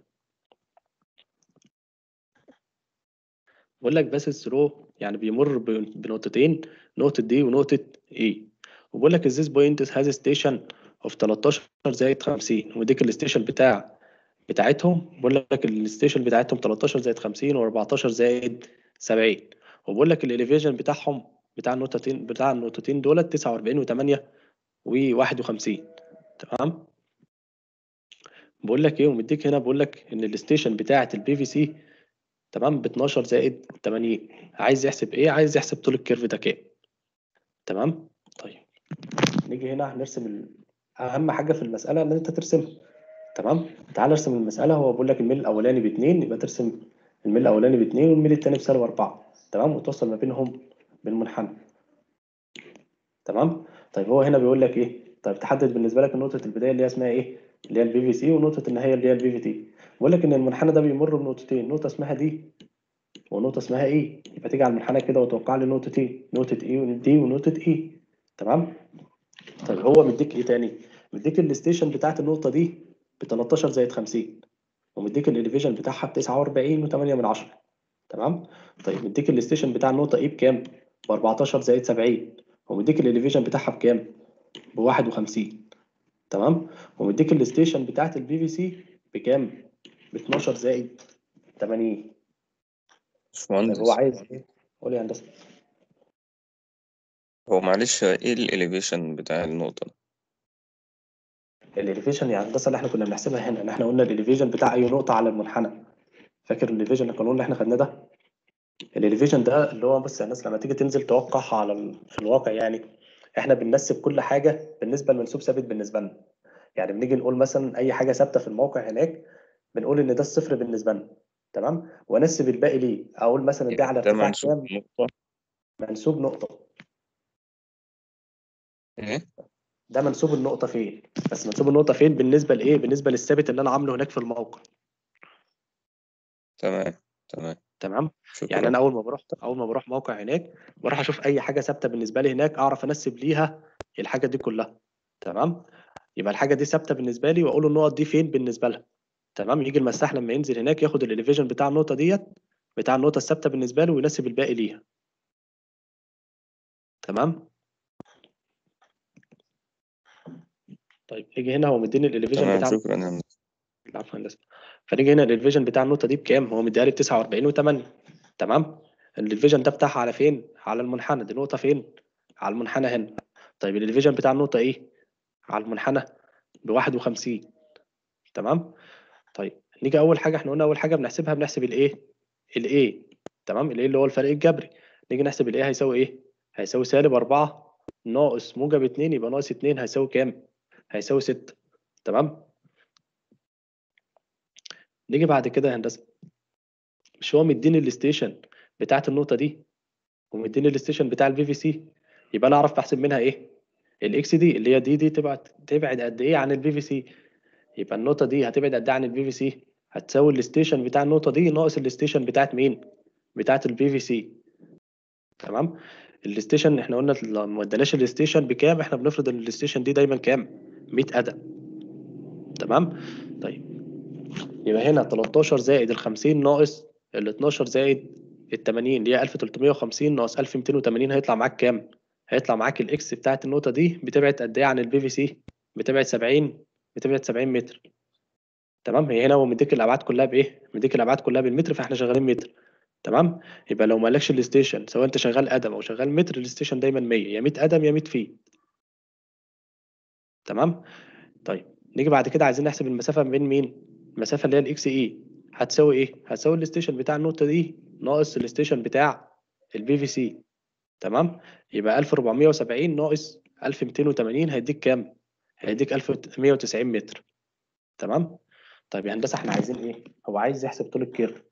بقول لك بس الثرو يعني بيمر ب- بنقطتين نقطة دي ونقطة اي وبقول لك this point has a station of 13 زائد 50 وديك الستيشن بتاع بتاعتهم بقول لك الستيشن بتاعتهم 13 زائد 50 و14 زائد 70 وبقول لك الاليفيشن بتاعهم بتاع النقطتين بتاع النقطتين دولت 49 و8 و51 تمام بقول لك ايه ومديك هنا بقول لك ان الستيشن بتاعه البي في سي تمام ب 12 زائد 80 عايز يحسب ايه عايز يحسب طول الكيرف ده كام تمام طيب نيجي هنا نرسم ال... اهم حاجه في المساله ان انت ترسمها تمام تعال نرسم المساله هو بيقول لك الميل الاولاني ب 2 يبقى ترسم الميل الاولاني ب 2 والميل الثاني بسالب 4 تمام وتوصل ما بينهم بالمنحنى تمام طيب هو هنا بيقول لك ايه طيب تحدد بالنسبه لك نقطه البدايه اللي هي اسمها ايه اللي هي البي في سي ونقطه النهايه اللي هي البي في تي بيقول لك ان المنحنى ده بيمر بنقطتين نقطه اسمها دي ونقطه اسمها اي يبقى تيجي على المنحنى كده وتوقع لي نقطتين نقطه اي ودي ونقطه اي تمام طيب هو مديك ايه تاني مديك الستيشن بتاعت النقطه دي ب 13 زائد 50 ومديك الاليفيشن بتاعها ب 49 و8 من 10 تمام طيب مديك الستيشن بتاع النقطه ايه بكام ب 14 زائد 70 ومديك الاليفيشن بتاعها بكام ب 51 تمام ومديك الستيشن بتاعت البي في سي بكام ب 12 زائد 80 طيب باشمهندس هو عايز ايه قول يا هندسه هو معلش ايه الاليفيشن بتاع النقطة دي؟ الاليفيشن يا هندسه اللي احنا كنا بنحسبها هنا ان احنا قلنا الاليفيشن بتاع اي نقطه على المنحنى فاكر الاليفيشن القانون اللي احنا خدناه ده الاليفيشن ده اللي هو بص يا الناس لما تيجي تنزل توقعها على ال... في الواقع يعني احنا بننسب كل حاجه بالنسبه لمنسوب ثابت بالنسبه لنا يعني بنيجي نقول مثلا اي حاجه ثابته في الموقع هناك بنقول ان ده الصفر بالنسبه لنا تمام وانسب الباقي ليه اقول مثلا دي على ده ارتفاع منسوب كام نقطة منسوب نقطه ايه ده منسوب النقطه فين بس منسوب النقطه فين بالنسبه لايه بالنسبه للثابت اللي انا عامله هناك في الموقع تمام تمام تمام شكرا يعني انا اول ما بروح اول ما بروح موقع هناك بروح اشوف اي حاجه ثابته بالنسبه لي هناك اعرف انسب ليها الحاجه دي كلها تمام يبقى الحاجه دي ثابته بالنسبه لي واقول له النقط دي فين بالنسبه لها تمام يجي المساح لما ينزل هناك ياخد الاليفيشن بتاع النقطه ديت بتاع النقطه الثابته بالنسبه له وينسب الباقي ليها تمام طيب نيجي هنا هو مديني الاليفيشن تمام بتاع شكرا يا هندسة العفو هندسه فنيجي هنا الالفيجن بتاع النقطه دي بكام هو مديها لي ب 49 و8 تمام الالفيجن ده بتاعها على فين على المنحنى دي نقطه فين على المنحنى هنا طيب الالفيجن بتاع النقطه ايه على المنحنى ب 51 تمام طيب نيجي اول حاجه احنا قلنا اول حاجه بنحسبها بنحسب الايه الايه تمام الايه اللي هو الفرق الجبري نيجي نحسب الايه هيساوي ايه هيساوي سالب 4 ناقص موجب 2 يبقى ناقص 2 هيساوي كام هيساوي 6 تمام نيجي بعد كده يا هندسه مش هو مديني الستيشن بتاعت النقطه دي ومديني الستيشن بتاع البي في سي يبقى انا اعرف بحسب منها ايه الاكس دي اللي هي دي دي تبعد تبعد قد ايه عن البي في سي يبقى النقطه دي هتبعد قد ايه عن البي في سي هتساوي الستيشن بتاع النقطه دي ناقص الستيشن بتاعت مين بتاعت البي في سي تمام الستيشن احنا قلنا لو ما اداناش الستيشن بكام احنا بنفرض ان الستيشن دي دايما كام 100 قدم تمام طيب يبقى هنا 13 زائد ال 50 ناقص ال 12 زائد ال 80 اللي هي 1350 ناقص 1280 هيطلع معاك كام؟ هيطلع معاك الاكس بتاعت النقطة دي بتبعد قد ايه عن البي في سي؟ بتبعد 70 بتبعد 70 متر تمام هي هنا هو مديك الابعاد كلها بايه؟ مديك الابعاد كلها بالمتر فاحنا شغالين متر تمام؟ يبقى لو ما قالكش الستيشن سواء انت شغال قدم او شغال متر الستيشن دايما 100 يا 100 قدم يا 100 فيت تمام؟ طيب نيجي بعد كده عايزين نحسب المسافة بين مين؟ المسافة اللي هي الاكس اي هتساوي ايه؟ هتساوي الستيشن بتاع النقطة دي ناقص الستيشن بتاع البي في سي تمام؟ يبقى 1470 ناقص 1280 هيديك كام؟ هيديك 1190 متر تمام؟ طيب يا هندسة احنا عايزين ايه؟ هو عايز يحسب طول الكيرف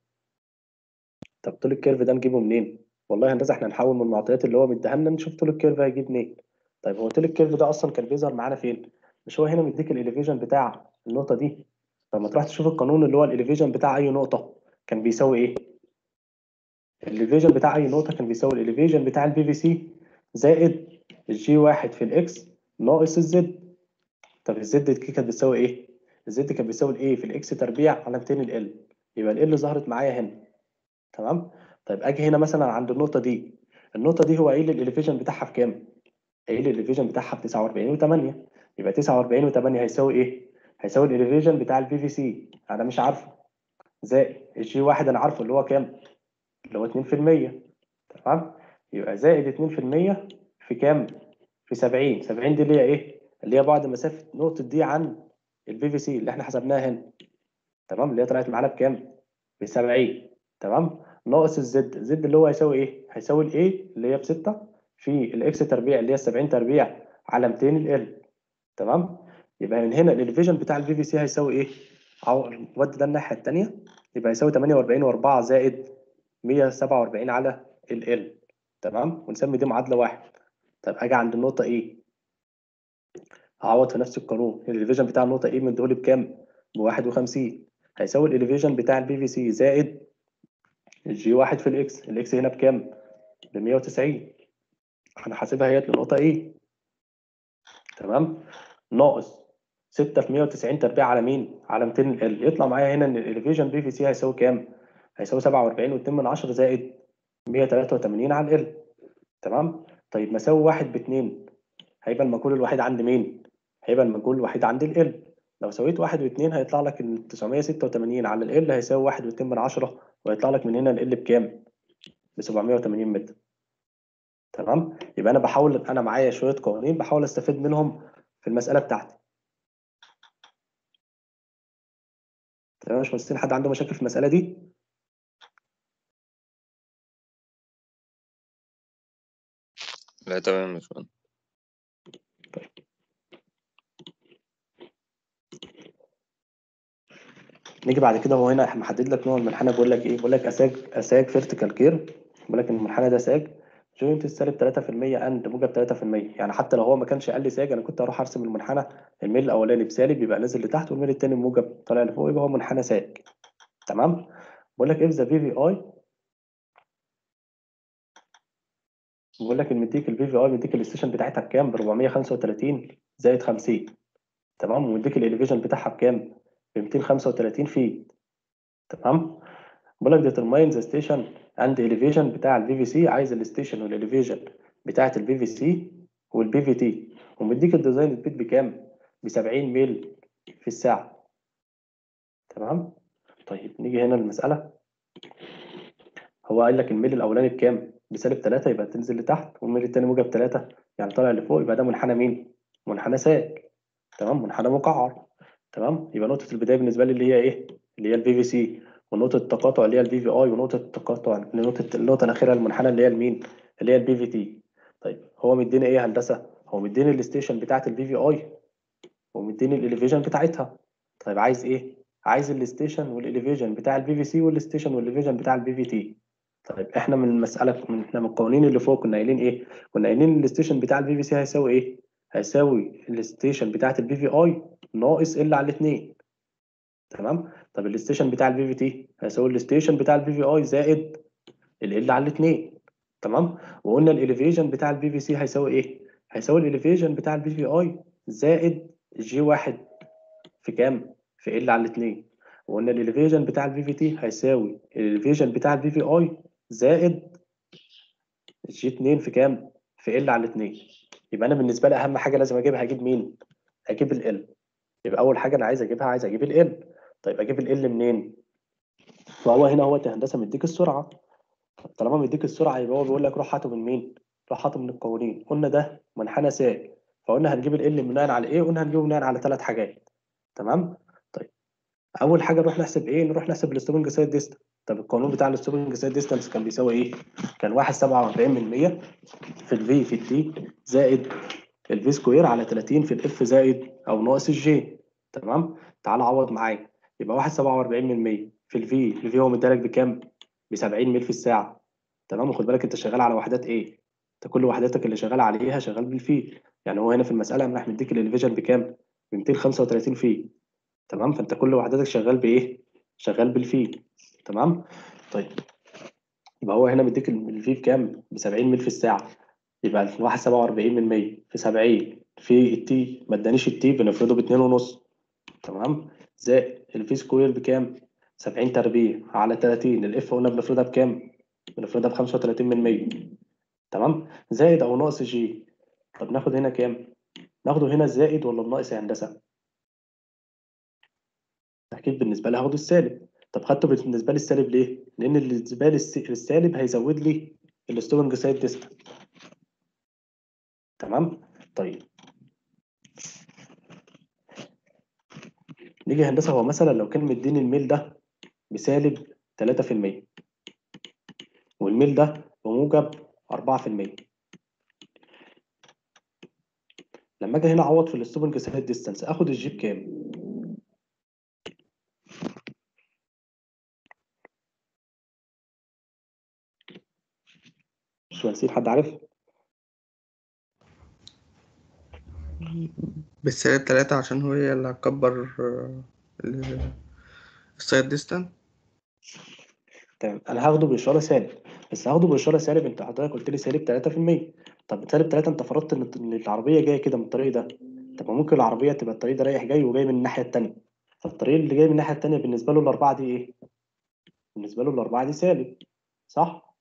طب طول الكيرف ده نجيبه منين؟ والله يا هندسة احنا نحاول من المعطيات اللي هو مديها لنا نشوف طول الكيرف هيجيب منين طيب هو طول الكيرف ده اصلا كان بيظهر معانا فين؟ مش هو هنا مديك الاليفيشن بتاع النقطة دي لما تروح تشوف القانون اللي هو الاليفيشن بتاع اي نقطه كان بيساوي ايه الاليفيشن بتاع اي نقطه كان بيساوي الاليفيشن بتاع البي في سي زائد الجي واحد في الاكس ناقص الزد طب الزد دي كانت بتساوي ايه الزد كانت بتساوي الايه في الاكس تربيع على 200 ال يبقى ال ظهرت معايا هنا تمام طيب اجي هنا مثلا عند النقطه دي النقطه دي هو قايل الاليفيشن بتاعها في كام قايل الاليفيشن بتاعها ب 49 و8 يبقى 49 و8 هيساوي ايه هيساوي الاليفيشن بتاع البي في سي انا مش عارفه زائد الجي واحد انا عارفه اللي هو كام اللي هو 2% تمام يبقى زائد 2% في كام في 70 70 دي اللي هي ايه اللي هي بعد مسافه نقطه دي عن البي في سي اللي احنا حسبناها هنا تمام اللي هي طلعت معانا بكام ب 70 تمام ناقص الزد الزد اللي هو هيساوي ايه هيساوي الايه اللي هي ب 6 في الاكس تربيع اللي هي 70 تربيع على 200 ال تمام يبقى من هنا الاليفيشن بتاع الفي في سي هيساوي ايه؟ ودي ده الناحيه الثانيه يبقى يساوي 48 و4 زائد 147 على ال ال تمام ونسمي دي معادله واحد طب اجي عند النقطه ايه؟ هعوض في نفس القانون الاليفيشن بتاع النقطه ايه مديهولي بكام؟ ب 51 هيساوي الاليفيشن بتاع البي في سي زائد الجي واحد في الاكس الاكس هنا بكام؟ ب 190 انا حاسبها هي النقطه ايه؟ تمام؟ ناقص 6 في 190 تربيع على مين؟ على 200 ال يطلع معايا هنا ان الاليفيشن بي في سي هيساوي كام؟ هيساوي 47 و2 من 10 زائد 183 على ال تمام؟ طيب مساوي 1 ب 2 هيبقى المجهول الوحيد عند مين؟ هيبقى المجهول الوحيد عند ال لو سويت 1 و2 هيطلع لك ان 986 على ال هيساوي 1 و2 من 10 وهيطلع لك من هنا ال بكام؟ ب 780 متر تمام؟ يبقى انا بحاول انا معايا شويه قوانين بحاول استفيد منهم في المساله بتاعتي تمام يا باشمهندسين حد عنده مشاكل في المساله دي؟ لا تمام يا باشمهندس نيجي بعد كده هو هنا محدد لك نوع المنحنى بيقول لك ايه؟ بيقول لك اساج اساج فيرتيكال كير بيقول لك ان المنحنى ده ساج جوينت السالب 3% اند موجب 3% يعني حتى لو هو ما كانش قال لي ساج انا كنت اروح ارسم المنحنى الميل الاولاني بسالب يبقى نازل لتحت والميل الثاني موجب طالع لفوق يبقى هو منحنى ساج تمام؟ بيقول لك اف ذا في في اي بيقول لك ان مديك الفي في اي مديك الستيشن بتاعتها بكام؟ ب 435 زائد 50 تمام ومديك الاليفيشن بتاعها بكام؟ ب 235 فيت تمام بقول لك determine the station and elevation بتاع الفي في سي عايز الستيشن والاليفيشن بتاعه الفي في سي والبي في تي ومديك الديزاين سبيد بكام؟ ب 70 ميل في الساعه تمام طيب نيجي هنا المساله هو قال لك الميل الاولاني بكام؟ بسالب 3 يبقى تنزل لتحت والميل الثاني موجب 3 يعني طالع لفوق يبقى ده منحنى مين؟ منحنى ساج تمام منحنى مقعر تمام يبقى نقطه البدايه بالنسبه لي اللي هي ايه؟ اللي هي الفي في سي ونقطه التقاطع اللي هي الفي في اي ونقطه التقاطع نقطه النقطه الاخيره المنحنى اللي هي المين؟ اللي هي البي في تي طيب هو مديني ايه يا هندسه؟ هو مديني الستيشن بتاعه الفي في اي ومديني الاليفيشن بتاعتها طيب عايز ايه؟ عايز الستيشن والاليفيشن بتاع البي في سي والستيشن والاليفيشن بتاع البي في تي طيب احنا من المساله من احنا من القوانين اللي فوق كنا قايلين ايه؟ كنا قايلين الستيشن بتاع البي في سي هيساوي ايه؟ هيساوي الستيشن بتاعه البي في اي ناقص ال على الاثنين تمام؟ طب الستيشن بتاع البي في تي هيساوي الستيشن بتاع البي في اي زائد ال ال على الاثنين تمام؟ وقلنا الاليفيشن بتاع البي في سي هيساوي ايه؟ هيساوي الاليفيشن بتاع البي في اي زائد جي واحد في كام؟ في ال على الاثنين وقلنا الاليفيشن بتاع الفي في تي هيساوي الاليفيشن بتاع الفي في اي زائد جي 2 في كام؟ في ال على 2 يبقى انا بالنسبه لي اهم حاجه لازم اجيبها اجيب مين؟ اجيب ال يبقى اول حاجه انا عايز اجيبها عايز اجيب ال طيب اجيب ال منين؟ فهو هنا هو هندسه مديك السرعه طالما مديك السرعه يبقى هو بيقول لك روح هاته من مين؟ روح هاته من القوانين قلنا ده منحنى ساج فقلنا هنجيب ال بناء على ايه؟ قلنا هنجيبه بناء على ثلاث حاجات تمام؟ طيب اول حاجه نروح نحسب ايه؟ نروح نحسب الستوبنج سايد ديستنس طب القانون بتاع الستوبنج سايد ديستانس كان بيساوي ايه؟ كان 1.47 في الفي في التي زائد الفي سكوير على 30 في الاف زائد او ناقص الجي تمام؟ تعال عوض معايا يبقى 1.47 في الفي الفي هو مديلك بكام؟ ب 70 ميل في الساعه تمام وخد بالك انت شغال على وحدات ايه؟ انت كل وحداتك اللي شغال عليها شغال بالفي يعني هو هنا في المساله راح مديك الالفيجن بكام؟ ب 235 في تمام فانت كل وحداتك شغال بايه؟ شغال بالفي تمام طيب يبقى هو هنا مديك الفي بكام ب 70 ميل في الساعه يبقى 1.47 من 100 في 70 في التي ما ادانيش التي بنفرضه ب 2.5 تمام زائد الفي سكوير بكام 70 تربيع على 30 الاف قلنا بنفرضها بكام بنفرضها ب 35 من 100 تمام زائد او ناقص جي طب ناخد هنا كام ناخده هنا الزائد ولا الناقص يا هندسه اكيد بالنسبه لي هاخده السالب طب خدته بالنسبه لي السالب ليه؟ لان بالنسبه لي الس- السالب هيزود لي الستورنج سايد ديستانس تمام؟ طيب نيجي هندسه هو مثلا لو كان مديني الميل ده بسالب 3% والميل ده بموجب 4% لما اجي هنا اعوض في الستورنج سايد ديستانس اخد الجي بكام؟ مش نسيت حد عارف؟ بالسالب تلاتة عشان هي اللي هتكبر آه، ال- السايد ديستانس تمام انا هاخده باشاره سالب بس هاخده باشاره سالب انت حضرتك قلت لي سالب 3% طب سالب 3 انت فرضت ان إن العربيه جايه كده من الطريق ده طب ما ممكن العربيه تبقى الطريق ده رايح جاي وجاي من الناحيه التانيه فالطريق اللي جاي من الناحيه التانيه بالنسبه له الاربعه دي ايه بالنسبه له الاربعه دي سالب صح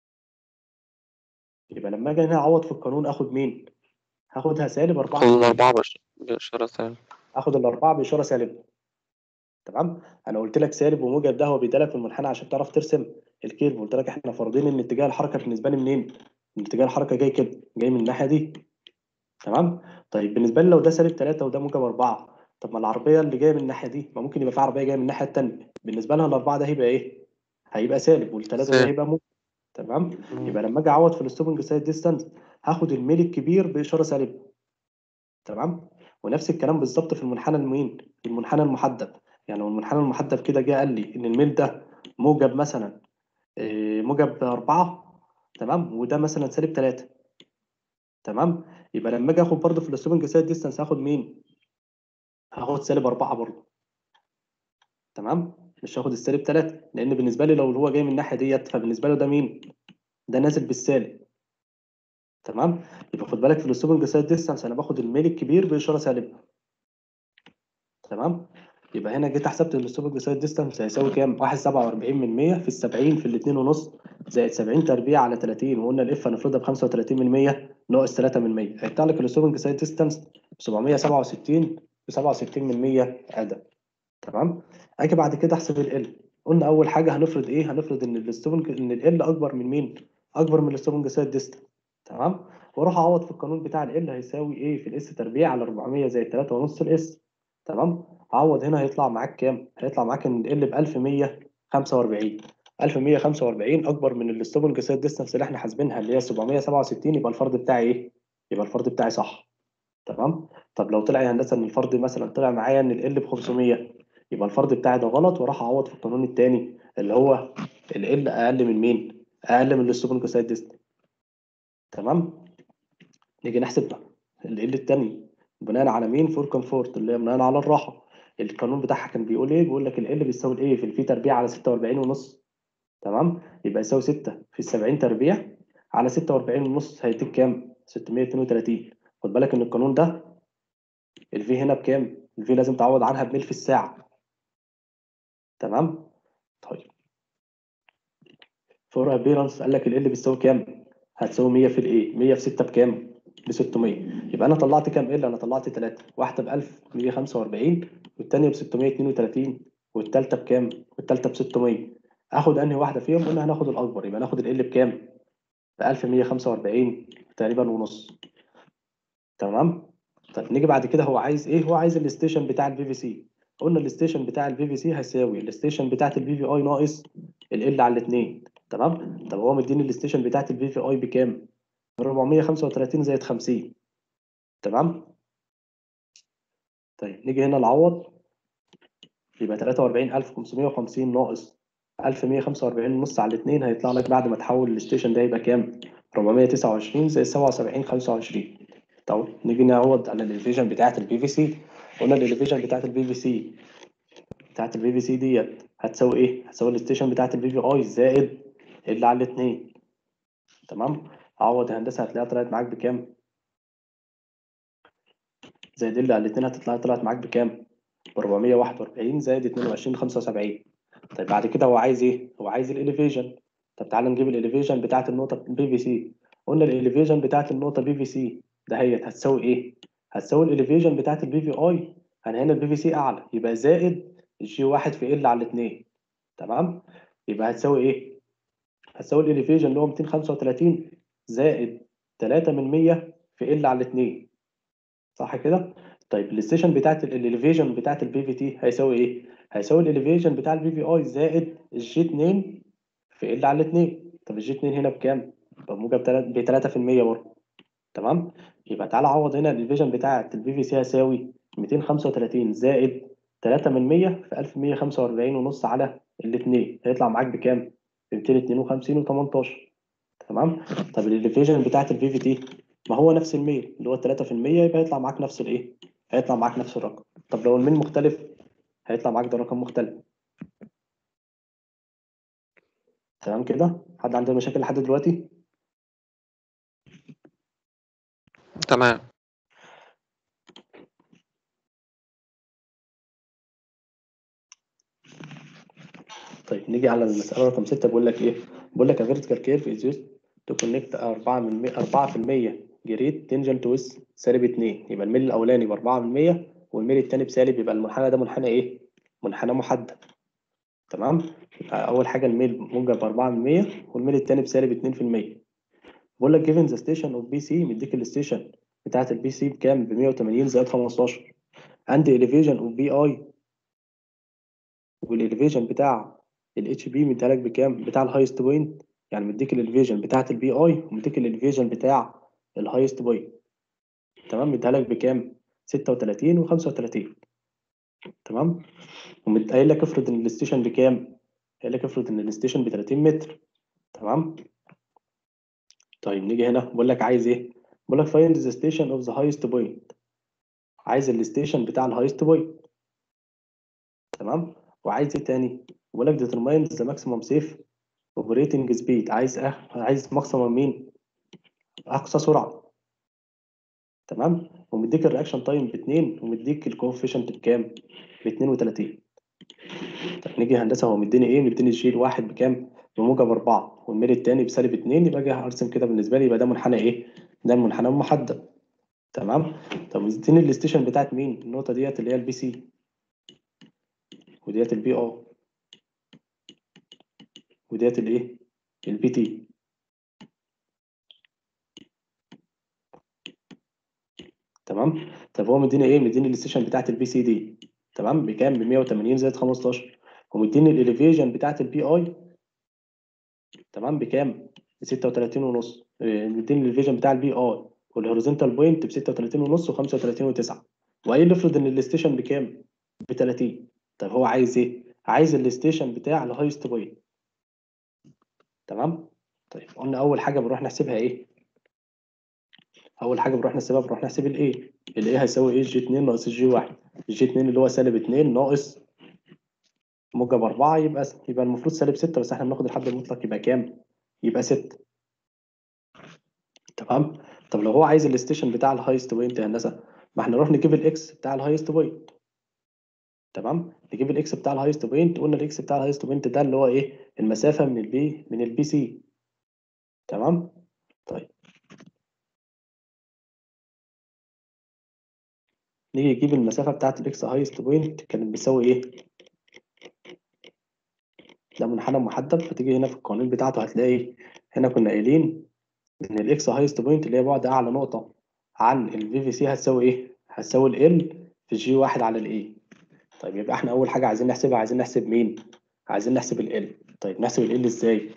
يبقى لما اجي هنا اعوض في القانون اخد مين هاخدها سالب 4 كل الأربعة بش- بإشارة سالب اخد الاربعه باشاره سالبه تمام انا قلت لك سالب وموجب ده هو بيدالك في المنحنى عشان تعرف ترسم الكيرف قلت لك احنا فارضين ان اتجاه الحركه بالنسبه لي منين ان اتجاه الحركه جاي كده جاي من الناحيه دي تمام طيب بالنسبه لي لو ده سالب 3 وده موجب 4 طب ما العربيه اللي جايه من الناحيه دي ما ممكن يبقى في عربيه جايه من الناحيه الثانيه بالنسبه لها الاربعه ده هيبقى ايه هيبقى سالب والثلاثه ده سالب. هيبقى موجب تمام يبقى لما اجي اعوض في الستوبنج سايد ديستانس هاخد الميل الكبير باشاره سالبه تمام ونفس الكلام بالظبط في المنحنى المين في المنحنى المحدب يعني لو المنحنى المحدب كده جه قال لي ان الميل ده موجب مثلا إيه، موجب أربعة تمام وده مثلا سالب تلاتة تمام يبقى لما اجي اخد برضه في الستوبنج سايد ديستانس هاخد مين؟ هاخد سالب أربعة برضه تمام مش هاخد السالب تلاتة لأن بالنسبة لي لو هو جاي من الناحية ديت فبالنسبة له ده مين؟ ده نازل بالسالب تمام يبقى خد بالك في الستوبنج سايد ديستانس انا باخد الميل الكبير بإشارة سالبة تمام يبقى هنا جيت حسبت الستوبنج سايد ديستانس هيساوي كام؟ 1.47 من 100 في ال 70 في الاتنين ونص زائد 70 تربيع على 30 وقلنا الاف هنفرضها ب 35 من 100 ناقص 3 من 100 هيطلع لك الستوبنج سايد ديستانس ب 767 ب 67 من 100 عدد تمام؟ اجي بعد كده احسب ال قلنا اول حاجه هنفرض ايه؟ هنفرض ان الستوبنج ان ال اكبر من مين؟ اكبر من الستوبنج سايد ديستانس تمام؟ واروح اعوض في القانون بتاع ال هيساوي ايه في الاس تربيع على 400 زائد 3 ونص الاس تمام؟ عوض هنا هيطلع معاك كام؟ هيطلع معاك ان ال ب 1145 1145 اكبر من الستوبنج سايد ديستانس اللي احنا حاسبينها اللي هي 767 يبقى الفرض بتاعي ايه؟ يبقى الفرض بتاعي صح تمام؟ طب لو طلع يا هندسه ان الفرض مثلا طلع معايا ان ال ب 500 يبقى الفرض بتاعي ده غلط وراح اعوض في القانون الثاني اللي هو ال اقل من مين؟ اقل من الستوبنج سايد ديستانس تمام؟ نيجي نحسب بقى ال الثاني بناء على مين؟ فور كومفورت اللي هي بناء على الراحه القانون بتاعها كان بيقول ايه بيقول لك ال بيساوي الايه في الفي تربيع على 46 ونص تمام يبقى يساوي 6 في ال 70 تربيع على 46 ونص هيديك كام 632 خد بالك ان القانون ده الفي هنا بكام الفي لازم تعوض عنها بميل في الساعه تمام طيب فور ابيرنس قال لك ال بيساوي كام هتساوي 100 في الايه 100 في 6 بكام ب 600 يبقى انا طلعت كام ال انا طلعت 3 واحده ب 1145 والثانيه ب 632 والثالثه بكام والثالثه ب 600 اخد انهي واحده فيهم قلنا هناخد الاكبر يبقى ناخد ال بكام ب 1145 تقريبا ونص تمام طيب نيجي بعد كده هو عايز ايه هو عايز الستيشن بتاع الفي في سي قلنا الستيشن بتاع الفي في سي هيساوي الستيشن بتاعت الفي في اي ناقص ال على الاثنين تمام طب هو مديني الستيشن بتاعت الفي في اي بكام 435 زائد 50 تمام طيب نيجي هنا نعوض يبقى 43550 ناقص 1145 ونص على الاثنين هيطلع لك بعد ما تحول الستيشن ده يبقى كام 429 زائد 77 25 طب نيجي نعوض على الاليفيشن بتاعت البي في سي قلنا الاليفيشن بتاعت البي في سي بتاعت البي في سي ديت هتساوي ايه هتساوي الستيشن بتاعت البي في اي زائد اللي على الاثنين تمام عوض هندسه هتلاقيها طلعت معاك بكام زائد اللي على الاثنين هتطلع طلعت معاك بكام ب 441 زائد 22 75 طيب بعد كده هو عايز ايه هو عايز الاليفيشن طب تعالى نجيب الاليفيشن بتاعت النقطه بي في سي قلنا الاليفيشن بتاعت النقطه بي في سي دهيت هتساوي ايه هتساوي الاليفيشن بتاعت البي في اي انا هنا البي في سي اعلى يبقى زائد الجي واحد في ال على الاثنين تمام يبقى هتساوي ايه هتساوي الاليفيشن اللي هو 235 زائد 3 من 100 في ال على الاثنين صح كده طيب الستيشن بتاعت الاليفيشن بتاعت البي في تي هيساوي ايه هيساوي الاليفيشن بتاع البي في اي زائد الجي 2 في ال على الاثنين طب الجي 2 هنا بكام بموجب ب 3% برضه تمام يبقى تعالى عوض هنا الاليفيشن بتاعت البي في سي هيساوي 235 زائد 3 من 100 في 1145 ونص على الاثنين هيطلع معاك بكام ب 252 و18 تمام طب الاليفيشن بتاعت الفي في تي ما هو نفس الميل اللي هو 3% يبقى هيطلع معاك نفس الايه هيطلع معاك نفس الرقم طب لو الميل مختلف هيطلع معاك ده رقم مختلف تمام كده حد عنده مشاكل لحد دلوقتي تمام طيب نيجي على المسألة رقم 6 بيقول لك إيه؟ بيقول لك a vertical curve is used to connect 4 من 4% جريد tangent with سالب 2 يبقى الميل الأولاني ب 4% والميل التاني بسالب يبقى المنحنى ده منحنى إيه؟ منحنى محدد تمام؟ يبقى أول حاجة الميل موجب 4% والميل التاني بسالب 2% بيقول لك given the station of BC مديك الستيشن بتاعت البي سي بكام؟ ب 180 زائد 15 عندي elevation of BI والelevation بتاع الاتش بي مديهالك بكام؟ بتاع الهايست بوينت يعني مديك الاليفيجن بتاعت البي اي ومديك الاليفيجن بتاع الهايست بوينت تمام مديهالك بكام؟ 36 و35 تمام ومت- قايل لك افرض ان الستيشن بكام؟ قايل لك افرض ان الستيشن ب 30 متر تمام طيب نيجي هنا بقول لك عايز ايه؟ بقول لك find the station of the highest point عايز الستيشن بتاع الهايست بوينت تمام وعايز ايه تاني؟ بقول لك determine the maximum safe operating speed عايز أه عايز ماكسيمم مين؟ اقصى سرعه تمام ومديك الرياكشن تايم ب 2 ومديك الكوفيشنت بكام؟ ب 32 طب نيجي هندسه هو مديني ايه؟ مديني الجيل واحد بكام؟ بموجب 4 والميل التاني بسالب 2 يبقى اجي ارسم كده بالنسبه لي يبقى ده منحنى ايه؟ ده المنحنى المحدد تمام؟ طب مديني الستيشن بتاعت مين؟ النقطه ديت اللي هي البي سي وديت البي ار وديت الايه؟ البي تي تمام طب هو مديني ايه مديني الستيشن بتاعت البي سي دي تمام بكام ب 180 زائد 15 ومديني الاليفيجن بتاعت البي اي تمام بكام ب 36 ونص إيه، مديني الاليفيجن بتاع البي اي والهوريزونتال بوينت ب 36 ونص و35 و9 وقايل افرض ان الستيشن بكام ب 30 طب هو عايز ايه عايز الستيشن بتاع الهايست بوينت تمام طيب قلنا اول حاجه بنروح نحسبها ايه اول حاجه بنروح نحسبها بنروح نحسب الايه الايه هيساوي ايه جي 2 ناقص الجي 1 الجي 2 اللي هو سالب 2 ناقص موجب 4 يبقى يبقى المفروض سالب 6 بس احنا بناخد الحد المطلق يبقى كام يبقى 6 تمام طب لو هو عايز الستيشن بتاع الهايست بوينت يا هندسه ما احنا نروح نجيب الاكس بتاع الهايست بوينت تمام نجيب الاكس بتاع الهايست بوينت قلنا الاكس بتاع الهايست بوينت ده اللي هو ايه المسافه من البي من البي سي تمام طيب نيجي نجيب المسافة بتاعة الإكس هايست بوينت كانت بتساوي إيه؟ ده منحنى محدب فتيجي هنا في القوانين بتاعته هتلاقي هنا كنا قايلين إن الإكس هايست بوينت اللي هي بعد أعلى نقطة عن الفي في سي هتساوي إيه؟ هتساوي ال في جي واحد على الإيه طيب يبقى إحنا أول حاجة عايزين نحسبها عايزين نحسب مين؟ عايزين نحسب ال طيب نحسب ال إزاي؟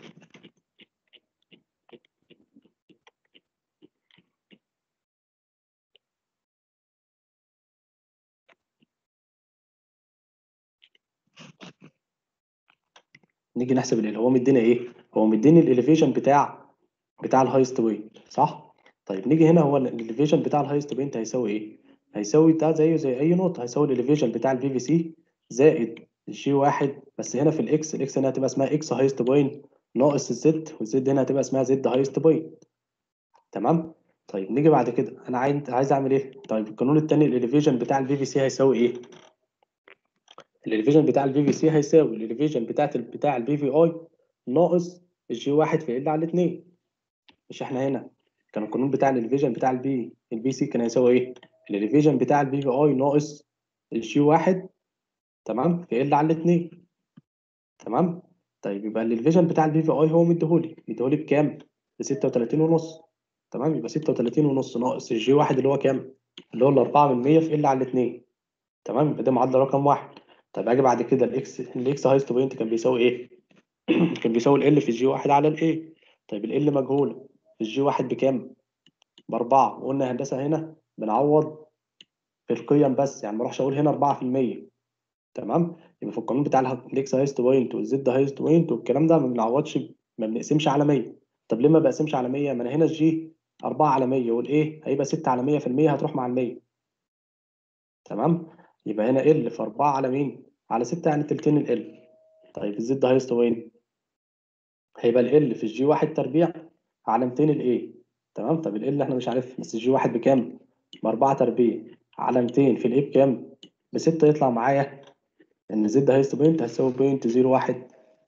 نيجي نحسب ال هو مدينا ايه هو مديني الاليفيشن بتاع بتاع الهايست بوينت صح طيب نيجي هنا هو الاليفيشن بتاع الهايست بوينت هيساوي ايه هيساوي ده زيه زي اي نقطه هيساوي الاليفيشن بتاع الفي في سي زائد الجي واحد بس هنا في الاكس الاكس هنا هتبقى اسمها اكس هايست بوينت ناقص الزد والزد هنا هتبقى اسمها زد هايست بوينت تمام طيب نيجي بعد كده انا عايز عايز اعمل ايه طيب القانون الثاني الاليفيشن بتاع الفي في سي هيساوي ايه الاليفيشن بتاع الفي في سي هيساوي الاليفيشن بتاعت ال- بتاع البي في اي ناقص الجي واحد في ال على الاثنين مش احنا هنا كان القانون بتاع الاليفيشن بتاع البي البي سي كان هيساوي ايه الاليفيشن بتاع البي في اي ناقص الجي واحد تمام في ال على الاثنين تمام طيب يبقى الاليفيشن بتاع البي في اي هو مديهولي مديهولي بكام ب 36 ونص تمام يبقى 36 ونص ناقص الجي واحد اللي هو كام اللي هو ال 4 من 100 في ال على الاثنين تمام يبقى ده معادله رقم واحد طب اجي بعد كده الاكس الاكس هايست بوينت كان بيساوي ايه كان بيساوي ال في الجي واحد على الايه طيب ال مجهوله الجي واحد بكام باربعه وقلنا يا هندسه هنا بنعوض في القيم بس يعني ما اروحش اقول هنا 4% تمام يبقى في القانون بتاع الاكس هايست بوينت والزد هايست بوينت والكلام ده ما بنعوضش ما بنقسمش على 100 طب ليه ما بقسمش على 100 ما انا هنا الجي 4 على 100 والايه هيبقى 6 على 100% هتروح مع ال 100 تمام يبقى هنا ال في 4 على مين على 6 يعني تلتين ال طيب الزد هايست وين هيبقى ال في الجي 1 تربيع على 200 الايه تمام طب ال احنا مش عارف بس الجي 1 بكام ب 4 تربيع على 200 في الايه بكام ب 6 يطلع معايا ان زد هايست بوينت هتساوي بوينت 01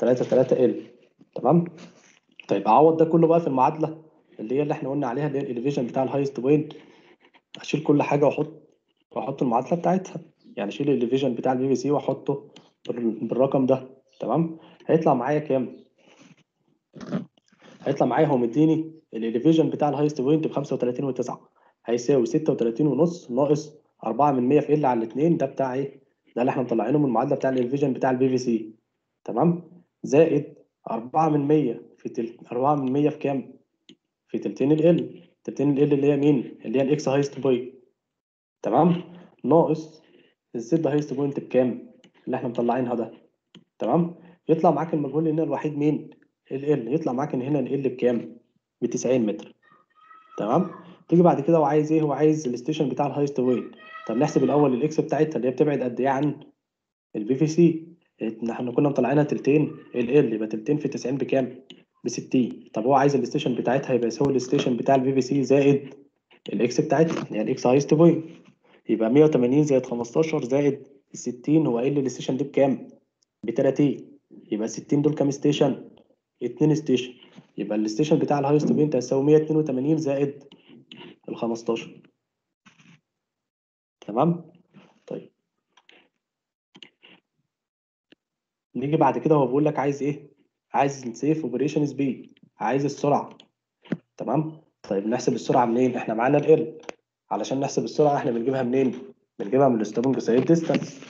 3 3 ال تمام طيب اعوض ده كله بقى في المعادله اللي هي اللي احنا قلنا عليها اللي هي الاليفيشن بتاع الهايست بوينت اشيل كل حاجه واحط واحط المعادله بتاعتها يعني اشيل الاليفيشن بتاع البي في سي واحطه بال- بالرقم ده تمام هيطلع معايا كام هيطلع معايا هو مديني الاليفيشن بتاع الهايست بوينت ب 35 و9 هيساوي 36 ونص ناقص 4 من 100 في ال على الاثنين ده بتاع ايه ده اللي احنا مطلعينه من المعادله بتاع الاليفيشن بتاع البي في سي تمام زائد 4 من 100 في تل... 4 من 100 في كام في تلتين ال ال تلتين ال ال اللي هي مين اللي هي الاكس هايست بوينت تمام ناقص الزد هايست بوينت بكام اللي احنا مطلعينها ده تمام يطلع معاك المجهول هنا الوحيد مين ال ال يطلع معاك ان هنا ال ال بكام ب 90 متر تمام تيجي بعد كده وعايز ايه هو عايز الستيشن بتاع الهايست بوينت طب نحسب الاول الاكس بتاعتها اللي هي بتبعد قد ايه عن البي في سي احنا كنا مطلعينها تلتين ال ال يبقى تلتين في 90 بكام ب 60 طب هو عايز الستيشن بتاعتها يبقى يساوي الستيشن بتاع البي في سي زائد الاكس بتاعتها اللي هي الاكس هايست بوينت يبقى 180 زائد 15 زائد ال 60 هو قايل لي الستيشن دي بكام ب 30 يبقى 60 دول كام ستيشن 2 ستيشن يبقى الستيشن بتاع الهايست بوينت هيساوي 182 زائد ال 15 تمام طيب نيجي بعد كده هو بيقول لك عايز ايه عايز السيف اوبريشن سبيد عايز السرعه تمام طيب نحسب السرعه منين احنا معانا ال علشان نحسب السرعه احنا بنجيبها منين بنجيبها من الستوبنج سايد ديستانس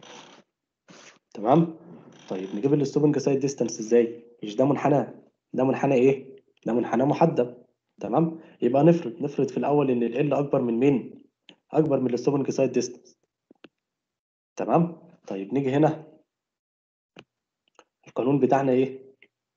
تمام طيب نجيب الستوبنج سايد ديستانس ازاي مش ده منحنى ده منحنى ايه ده منحنى محدب تمام يبقى نفرض نفرض في الاول ان ال اكبر من مين اكبر من الستوبنج سايد ديستانس تمام طيب نيجي هنا القانون بتاعنا ايه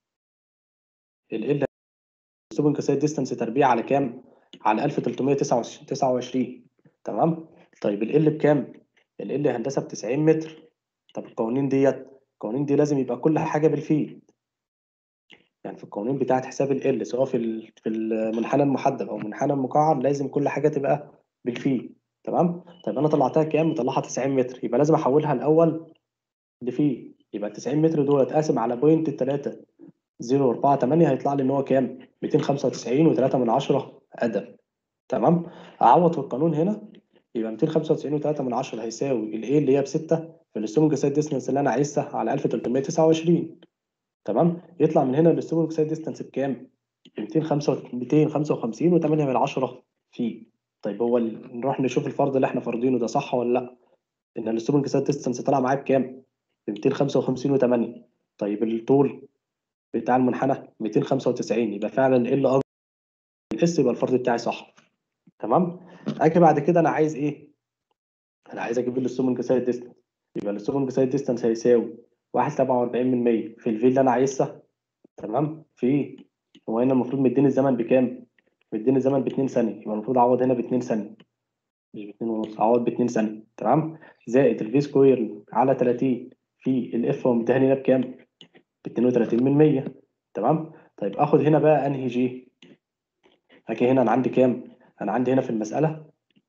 ال ال الستوبنج سايد ديستانس تربيع على كام على 1329 تمام طيب ال ال بكام ال ال هندسه ب 90 متر طب القوانين ديت القوانين دي لازم يبقى كل حاجه بالفيت يعني في القوانين بتاعت حساب ال سواء في ال- في المنحنى المحدب او المنحنى المقعر لازم كل حاجه تبقى بالفيت تمام طيب انا طلعتها كام مطلعها 90 متر يبقى لازم احولها الاول لفيت يبقى 90 متر دول اتقاسم على بوينت 3 0 4 8 هيطلع لي ان هو كام 295 و3 من 10 قدم تمام اعوض في القانون هنا يبقى 295 و3 من 10 هيساوي الايه اللي هي ب 6 في الستومنج سايد ديستانس اللي انا عايزها على 1329 تمام يطلع من هنا الستومنج سايد ديستانس بكام 255 و8 من 10 في طيب هو ال- نروح نشوف الفرض اللي احنا فارضينه ده صح ولا لا ان الستومنج سايد ديستانس طلع معايا بكام ب 255 و8 طيب الطول بتاع المنحنى 295 يبقى فعلا ال اكبر من الاس يبقى الفرض بتاعي صح تمام اجي بعد كده انا عايز ايه انا عايز اجيب الستومنج سايد ديستانس يبقى الستومنج سايد ديستانس هيساوي 1.47 من 100 في الفي اللي انا عايزها تمام في هو هنا المفروض مديني الزمن بكام مديني الزمن ب 2 ثانيه يبقى المفروض اعوض هنا ب 2 ثانيه مش ب 2 ونص اعوض ب 2 ثانيه تمام زائد الفي سكوير على 30 في الاف هو مديهاني هنا بكام ب 32 من 100 تمام طيب اخد هنا بقى انهي جي اجي هنا انا عندي كام انا عندي هنا في المساله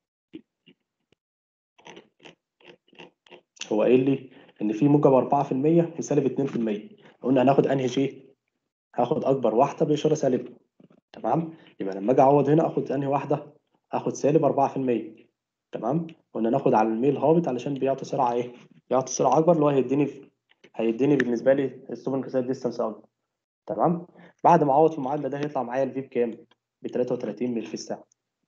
هو قايل لي ان في موجب 4% وسالب 2% قلنا هناخد انهي جي هاخد اكبر واحده باشاره سالبه تمام يبقى لما اجي اعوض هنا اخد انهي واحده اخد سالب 4% تمام قلنا ناخد على الميل هابط علشان بيعطي سرعه ايه بيعطي سرعه اكبر اللي هو هيديني هيديني بالنسبه لي السوبر كسات ديستانس اكبر تمام بعد ما اعوض في المعادله ده هيطلع معايا الفي بكام ب 33 ميل في الساعه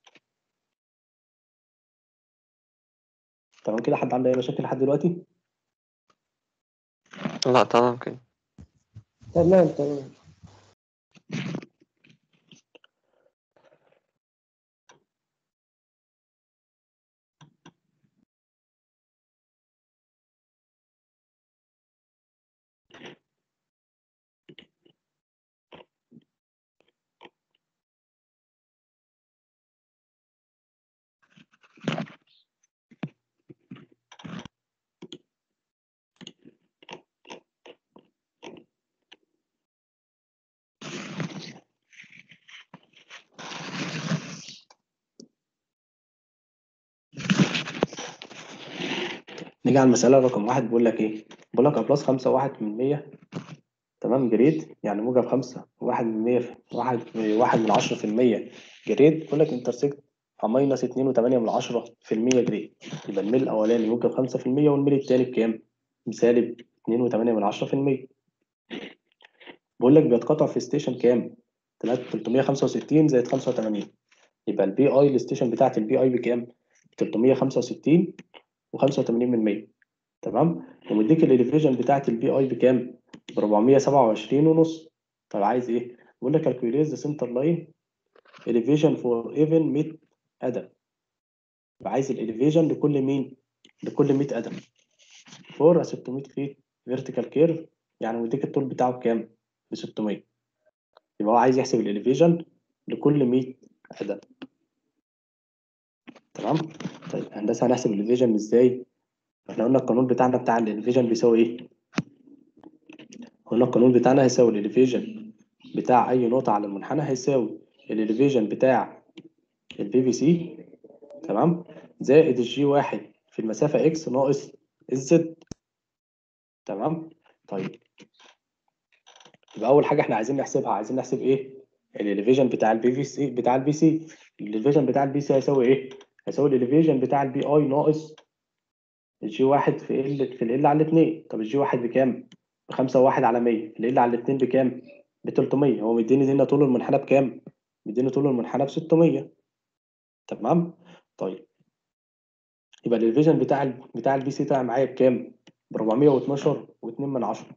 تمام كده حد عنده اي مشاكل لحد دلوقتي لا تمام كده تمام تمام نيجي على المسألة رقم واحد بيقول لك إيه؟ بيقول لك أبلاس خمسة واحد من مية تمام جريد يعني موجب خمسة واحد من مية واحد واحد من عشرة في المية جريد يقول لك انترسكت ماينس اتنين وتمانية من عشرة في المية جريد يبقى الميل الأولاني موجب خمسة في المية والميل التاني بكام؟ بسالب اتنين وتمانية من عشرة في المية بقول لك بيتقطع في ستيشن كام؟ تلاتمية خمسة وستين زائد خمسة وتمانين يبقى البي اي الستيشن بتاعت البي اي بكام؟ تلتمية خمسة وستين وخمسة وتمانين من مية تمام؟ ومديك الاليفيجن بتاعت البي اي بكام؟ ب 427 ونص طب عايز ايه؟ بقول لك calculate the center line elevation for even 100 قدم يبقى عايز الاليفيجن لكل مين؟ لكل 100 قدم فور 600 فيت vertical curve يعني مديك الطول بتاعه بكام؟ ب 600 يبقى هو عايز يحسب الاليفيجن لكل 100 قدم تمام؟ طيب هندسة هنحسب الاليفيجن ازاي؟ احنا قلنا القانون بتاعنا بتاع الاليفيجن بيساوي ايه؟ قلنا القانون بتاعنا هيساوي الاليفيجن بتاع اي نقطة على المنحنى هيساوي الاليفيجن بتاع البي في سي تمام زائد الجي واحد في المسافة اكس ناقص الزد تمام طيب يبقى أول حاجة احنا عايزين نحسبها عايزين نحسب ايه؟ الاليفيجن بتاع البي في سي بتاع البي سي الاليفيجن بتاع البي سي هيساوي ايه؟ هيساوي الاليفيجن بتاع البي اي ناقص الجي واحد في ال في ال على الاتنين طب الجي واحد بكام؟ بخمسة وواحد على مية ال على الاتنين بكام؟ بتلتمية هو مديني هنا طول المنحنى بكام؟ مديني طول المنحنى بستمية تمام؟ طيب يبقى الالفيجن بتاع ال بتاع البي سي طلع معايا بكام؟ ب 412 و2 من عشرة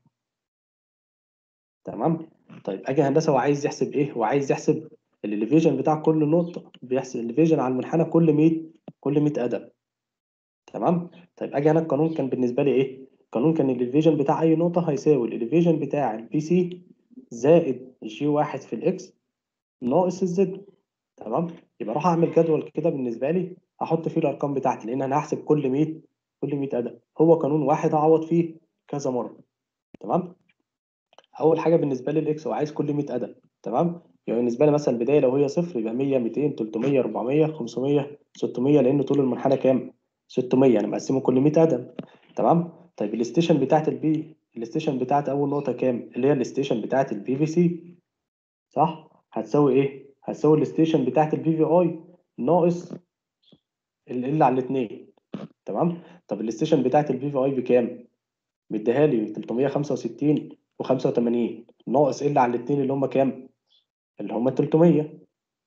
تمام؟ طيب اجي هندسة وعايز يحسب ايه؟ هو عايز يحسب الالفيجن بتاع كل نقطة بيحسب الالفيجن على المنحنى كل 100 كل 100 قدم تمام؟ طيب اجي هنا القانون كان بالنسبة لي ايه؟ القانون كان الالفيجن بتاع اي نقطة هيساوي الالفيجن بتاع البي سي زائد جي واحد في الاكس ناقص الزد تمام يبقى اروح اعمل جدول كده بالنسبه لي احط فيه الارقام بتاعتي لان انا هحسب كل 100 كل 100 ادم هو قانون واحد اعوض فيه كذا مره تمام اول حاجه بالنسبه لي الاكس هو عايز كل 100 ادم تمام يعني بالنسبه لي مثلا البدايه لو هي صفر يبقى 100 200 300 400 500 600 لان طول المنحنى كام 600 انا مقسمه كل 100 ادم تمام طيب الستيشن بتاعت البي الستيشن بتاعت اول نقطه كام اللي هي الستيشن بتاعت البي في سي صح هتساوي ايه هتساوي الستيشن بتاعت البي في اي ناقص ال ال على الاثنين تمام طب الستيشن بتاعت البي في اي بكام مديها لي 365 و85 ناقص ال على الاثنين اللي هم كام اللي هم 300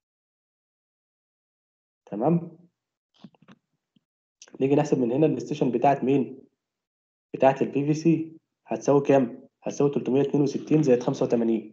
تمام نيجي نحسب من هنا الستيشن بتاعت مين بتاعت البي في سي هتساوي كام هتساوي 362 زائد 85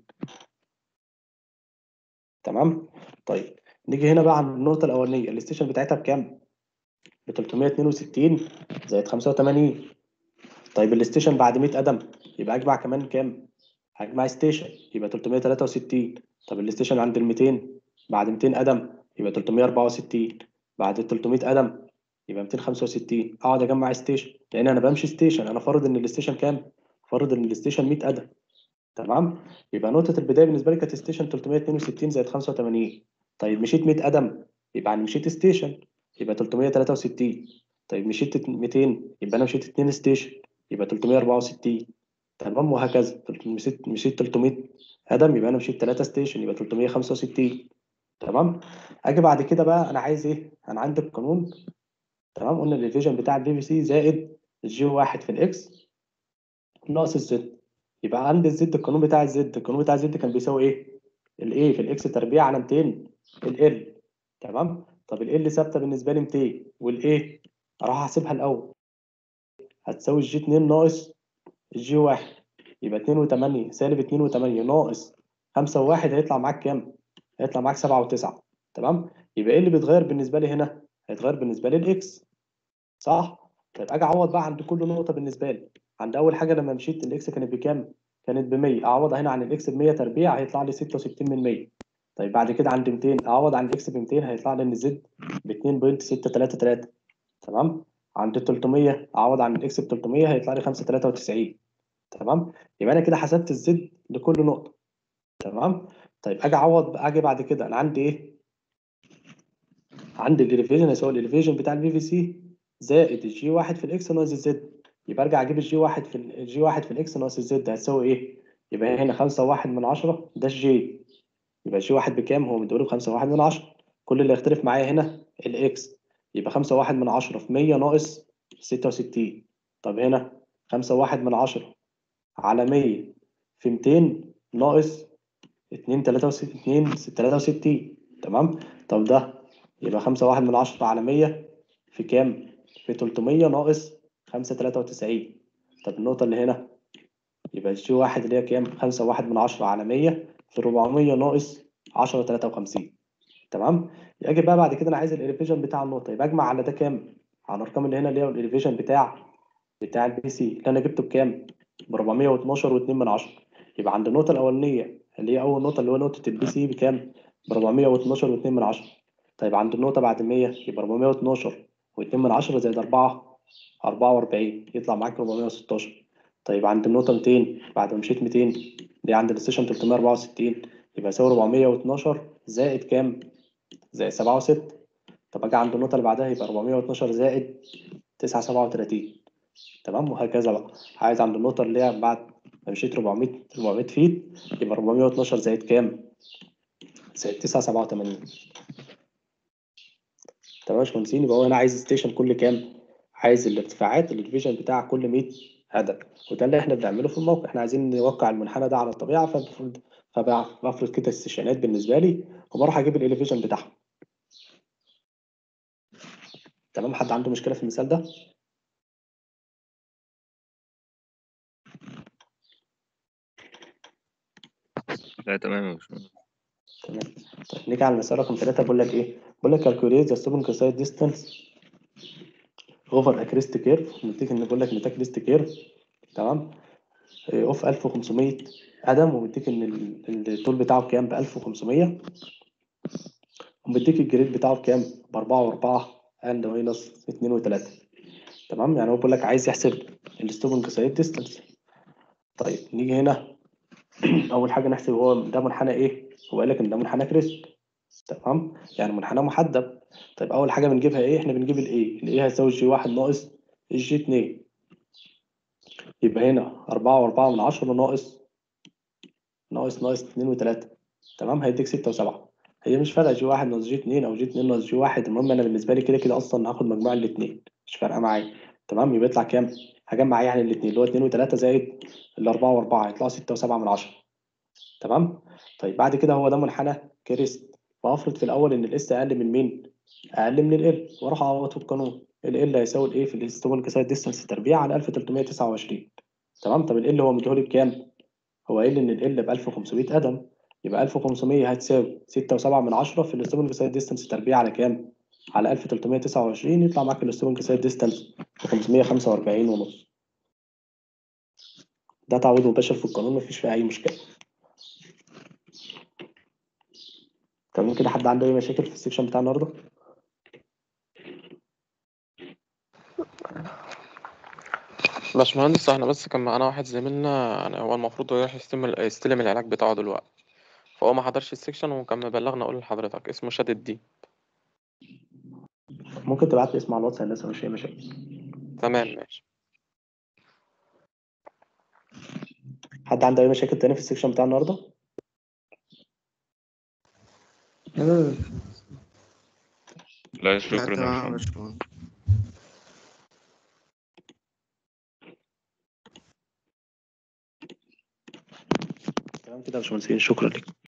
تمام طيب نيجي هنا بقى على النقطة الأولانية الستيشن بتاعتها بكام؟ ب 362 زائد 85 طيب الستيشن بعد 100 قدم يبقى أجمع كمان كام؟ هجمع ستيشن يبقى 363 طب الستيشن عند ال 200 بعد 200 قدم يبقى 364 بعد ال 300 قدم يبقى 265 اقعد اجمع ستيشن لان انا بمشي ستيشن انا فرض ان الستيشن كام؟ فرض ان الستيشن 100 قدم تمام يبقى نقطة البداية بالنسبة لي كانت ستيشن 362 زائد 85 طيب مشيت 100 قدم يبقى انا مشيت ستيشن يبقى 363 طيب مشيت 200 يبقى انا مشيت 2 ستيشن يبقى 364 تمام وهكذا مشيت مشيت 300 قدم يبقى انا مشيت 3 ستيشن يبقى 365 تمام اجي بعد كده بقى انا عايز ايه انا عندي القانون تمام قلنا الفيجن بتاع البي في سي زائد الجي واحد في الاكس ناقص الزد يبقى عندي الزد القانون بتاع الزد القانون بتاع الزد كان بيساوي ايه الايه في الاكس تربيع على 200 ال تمام طب ال ثابته بالنسبه لي 200 والايه اروح احسبها الاول هتساوي الجي 2 ناقص الجي 1 يبقى 2 و8 سالب 2 و8 ناقص 5 و1 هيطلع معاك كام هيطلع معاك 7 و9 تمام يبقى ايه اللي بيتغير بالنسبه لي هنا هيتغير بالنسبه لي الاكس صح طيب اجي اعوض بقى عند كل نقطه بالنسبه لي عند اول حاجه لما مشيت الاكس كانت بكام كانت ب 100 اعوض هنا عن الاكس ب 100 تربيع هيطلع لي 66 من 100 طيب بعد كده عند 200 اعوض عن الاكس ب 200 هيطلع لي ان زد ب 2.633 تمام عند 300 اعوض عن الاكس ب 300 هيطلع لي 593 تمام يبقى انا كده حسبت الزد لكل نقطه تمام طيب اجي اعوض اجي بعد كده انا عندي ايه عندي الاليفيجن هيساوي الاليفيجن بتاع البي في سي زائد الجي واحد في الاكس ناقص الزد يبقى ارجع اجيب الجي واحد في الجي واحد في الاكس ناقص الزد هتساوي ايه يبقى هنا خمسة واحد من عشرة ده الجي يبقى الجي واحد بكام هو مديهولي بخمسة واحد من عشرة كل اللي يختلف معايا هنا الإكس يبقى خمسة واحد من عشرة في مية ناقص ستة وستين طب هنا خمسة واحد من عشرة على مية في ميتين ناقص اتنين تلاتة وستين اتنين تلاتة وستين تمام طب ده يبقى خمسة واحد من عشرة على مية في كام؟ في تلتمية ناقص خمسة تلاتة وتسعين طب النقطة اللي هنا يبقى الجي واحد اللي هي كام؟ خمسة واحد من عشرة على مية في ربعمية ناقص عشرة تلاتة وخمسين تمام؟ يجي بقى بعد كده أنا عايز الإليفيشن بتاع النقطة يبقى أجمع على ده كام؟ على الأرقام اللي هنا اللي هي الإليفيشن بتاع بتاع البي سي اللي أنا جبته بكام؟ ب 412 واتنين من عشرة يبقى عند النقطة الأولانية اللي هي أول نقطة اللي هو نقطة البي سي بكام؟ ب 412 واتنين من عشرة طيب عند النقطة بعد 100 يبقى 412 واتنين من عشرة زائد أربعة أربعة وأربعين يطلع معاك 416 طيب عند النقطة 200 بعد ما مشيت 200 دي عند الستيشن 364 يبقى يساوي 412 زائد كام؟ زائد 7 و6 طب أجي عند النقطة اللي بعدها يبقى 412 زائد 937 تمام وهكذا بقى عايز عند النقطة اللي هي بعد ما مشيت 400 400 فيت يبقى 412 زائد كام؟ زائد 987 تمام يا باشمهندسين يبقى هو انا عايز ستيشن كل كام؟ عايز الارتفاعات الديفيجن بتاع كل 100 هدف وده اللي احنا بنعمله في الموقع احنا عايزين نوقع المنحنى ده على الطبيعه فبفرض فبفرض كده السيشنات بالنسبه لي وبروح اجيب الاليفيشن بتاعهم تمام حد عنده مشكله في المثال ده؟ لا تمام يا باشمهندس تمام طيب نيجي على المسألة رقم ثلاثة بقول لك إيه؟ بقول لك calculate the stubborn side distance over a crest curve مديك إن بقول لك إن ده crest curve تمام اوف 1500 قدم ومديك إن ال- الطول بتاعه بكام؟ ب 1500 ومديك الجريد بتاعه بكام؟ ب 4 و4 and minus 2 و3 تمام يعني هو بيقول لك عايز يحسب الستوبنج سايد ديستانس طيب نيجي هنا اول حاجه نحسب هو ده منحنى ايه هو قال لك ان ده منحنى كريست تمام يعني منحنى محدب طيب اول حاجه بنجيبها ايه احنا بنجيب الايه الايه هيساوي جي واحد ناقص الجي اتنين يبقى هنا أربعة وأربعة من عشرة ناقص ناقص ناقص اتنين وتلاتة تمام هيديك ستة وسبعة هي مش فارقة جي واحد ناقص جي اتنين أو جي اتنين ناقص جي واحد المهم أنا بالنسبة لي كده كده أصلا هاخد مجموع الاتنين مش فارقة معايا تمام يبقى يطلع كام؟ هجمع يعني الاتنين اللي هو اتنين وتلاتة زائد الأربعة وأربعة يطلعوا ستة وسبعة من عشرة تمام؟ طيب بعد كده هو ده منحنى كريست فأفرض في الأول إن الإس أقل من مين؟ أقل من ال وأروح أعوض في القانون ال هيساوي الإيه في الهيستوبول سايد ديستانس تربيع على 1329 تمام طب ال هو مديهولي بكام؟ هو قايل إن ال ب 1500 قدم يبقى 1500 هتساوي 6.7 من 10 في الهيستوبول سايد ديستانس تربيع على كام؟ على 1329 يطلع معاك الهيستوبول سايد ديستانس 545 ونص ده تعويض مباشر في القانون مفيش فيه أي مشكلة تمام كده حد عنده أي مشاكل في السكشن بتاع النهارده؟ باشمهندس احنا بس كان معانا واحد زميلنا يعني هو المفروض هو يروح يستلم يستلم العلاج بتاعه دلوقتي فهو ما حضرش السكشن وكان مبلغنا اقول لحضرتك اسمه شاد الدين ممكن تبعت لي اسمه على الواتس يا هندسة مش أي مشاكل تمام ماشي حد عنده أي مشاكل تاني في السكشن بتاع النهارده؟ لا لا شكرا يا تمام يا باشمهندس باشمهندس تمام كده يا باشمهندسين شكرا لك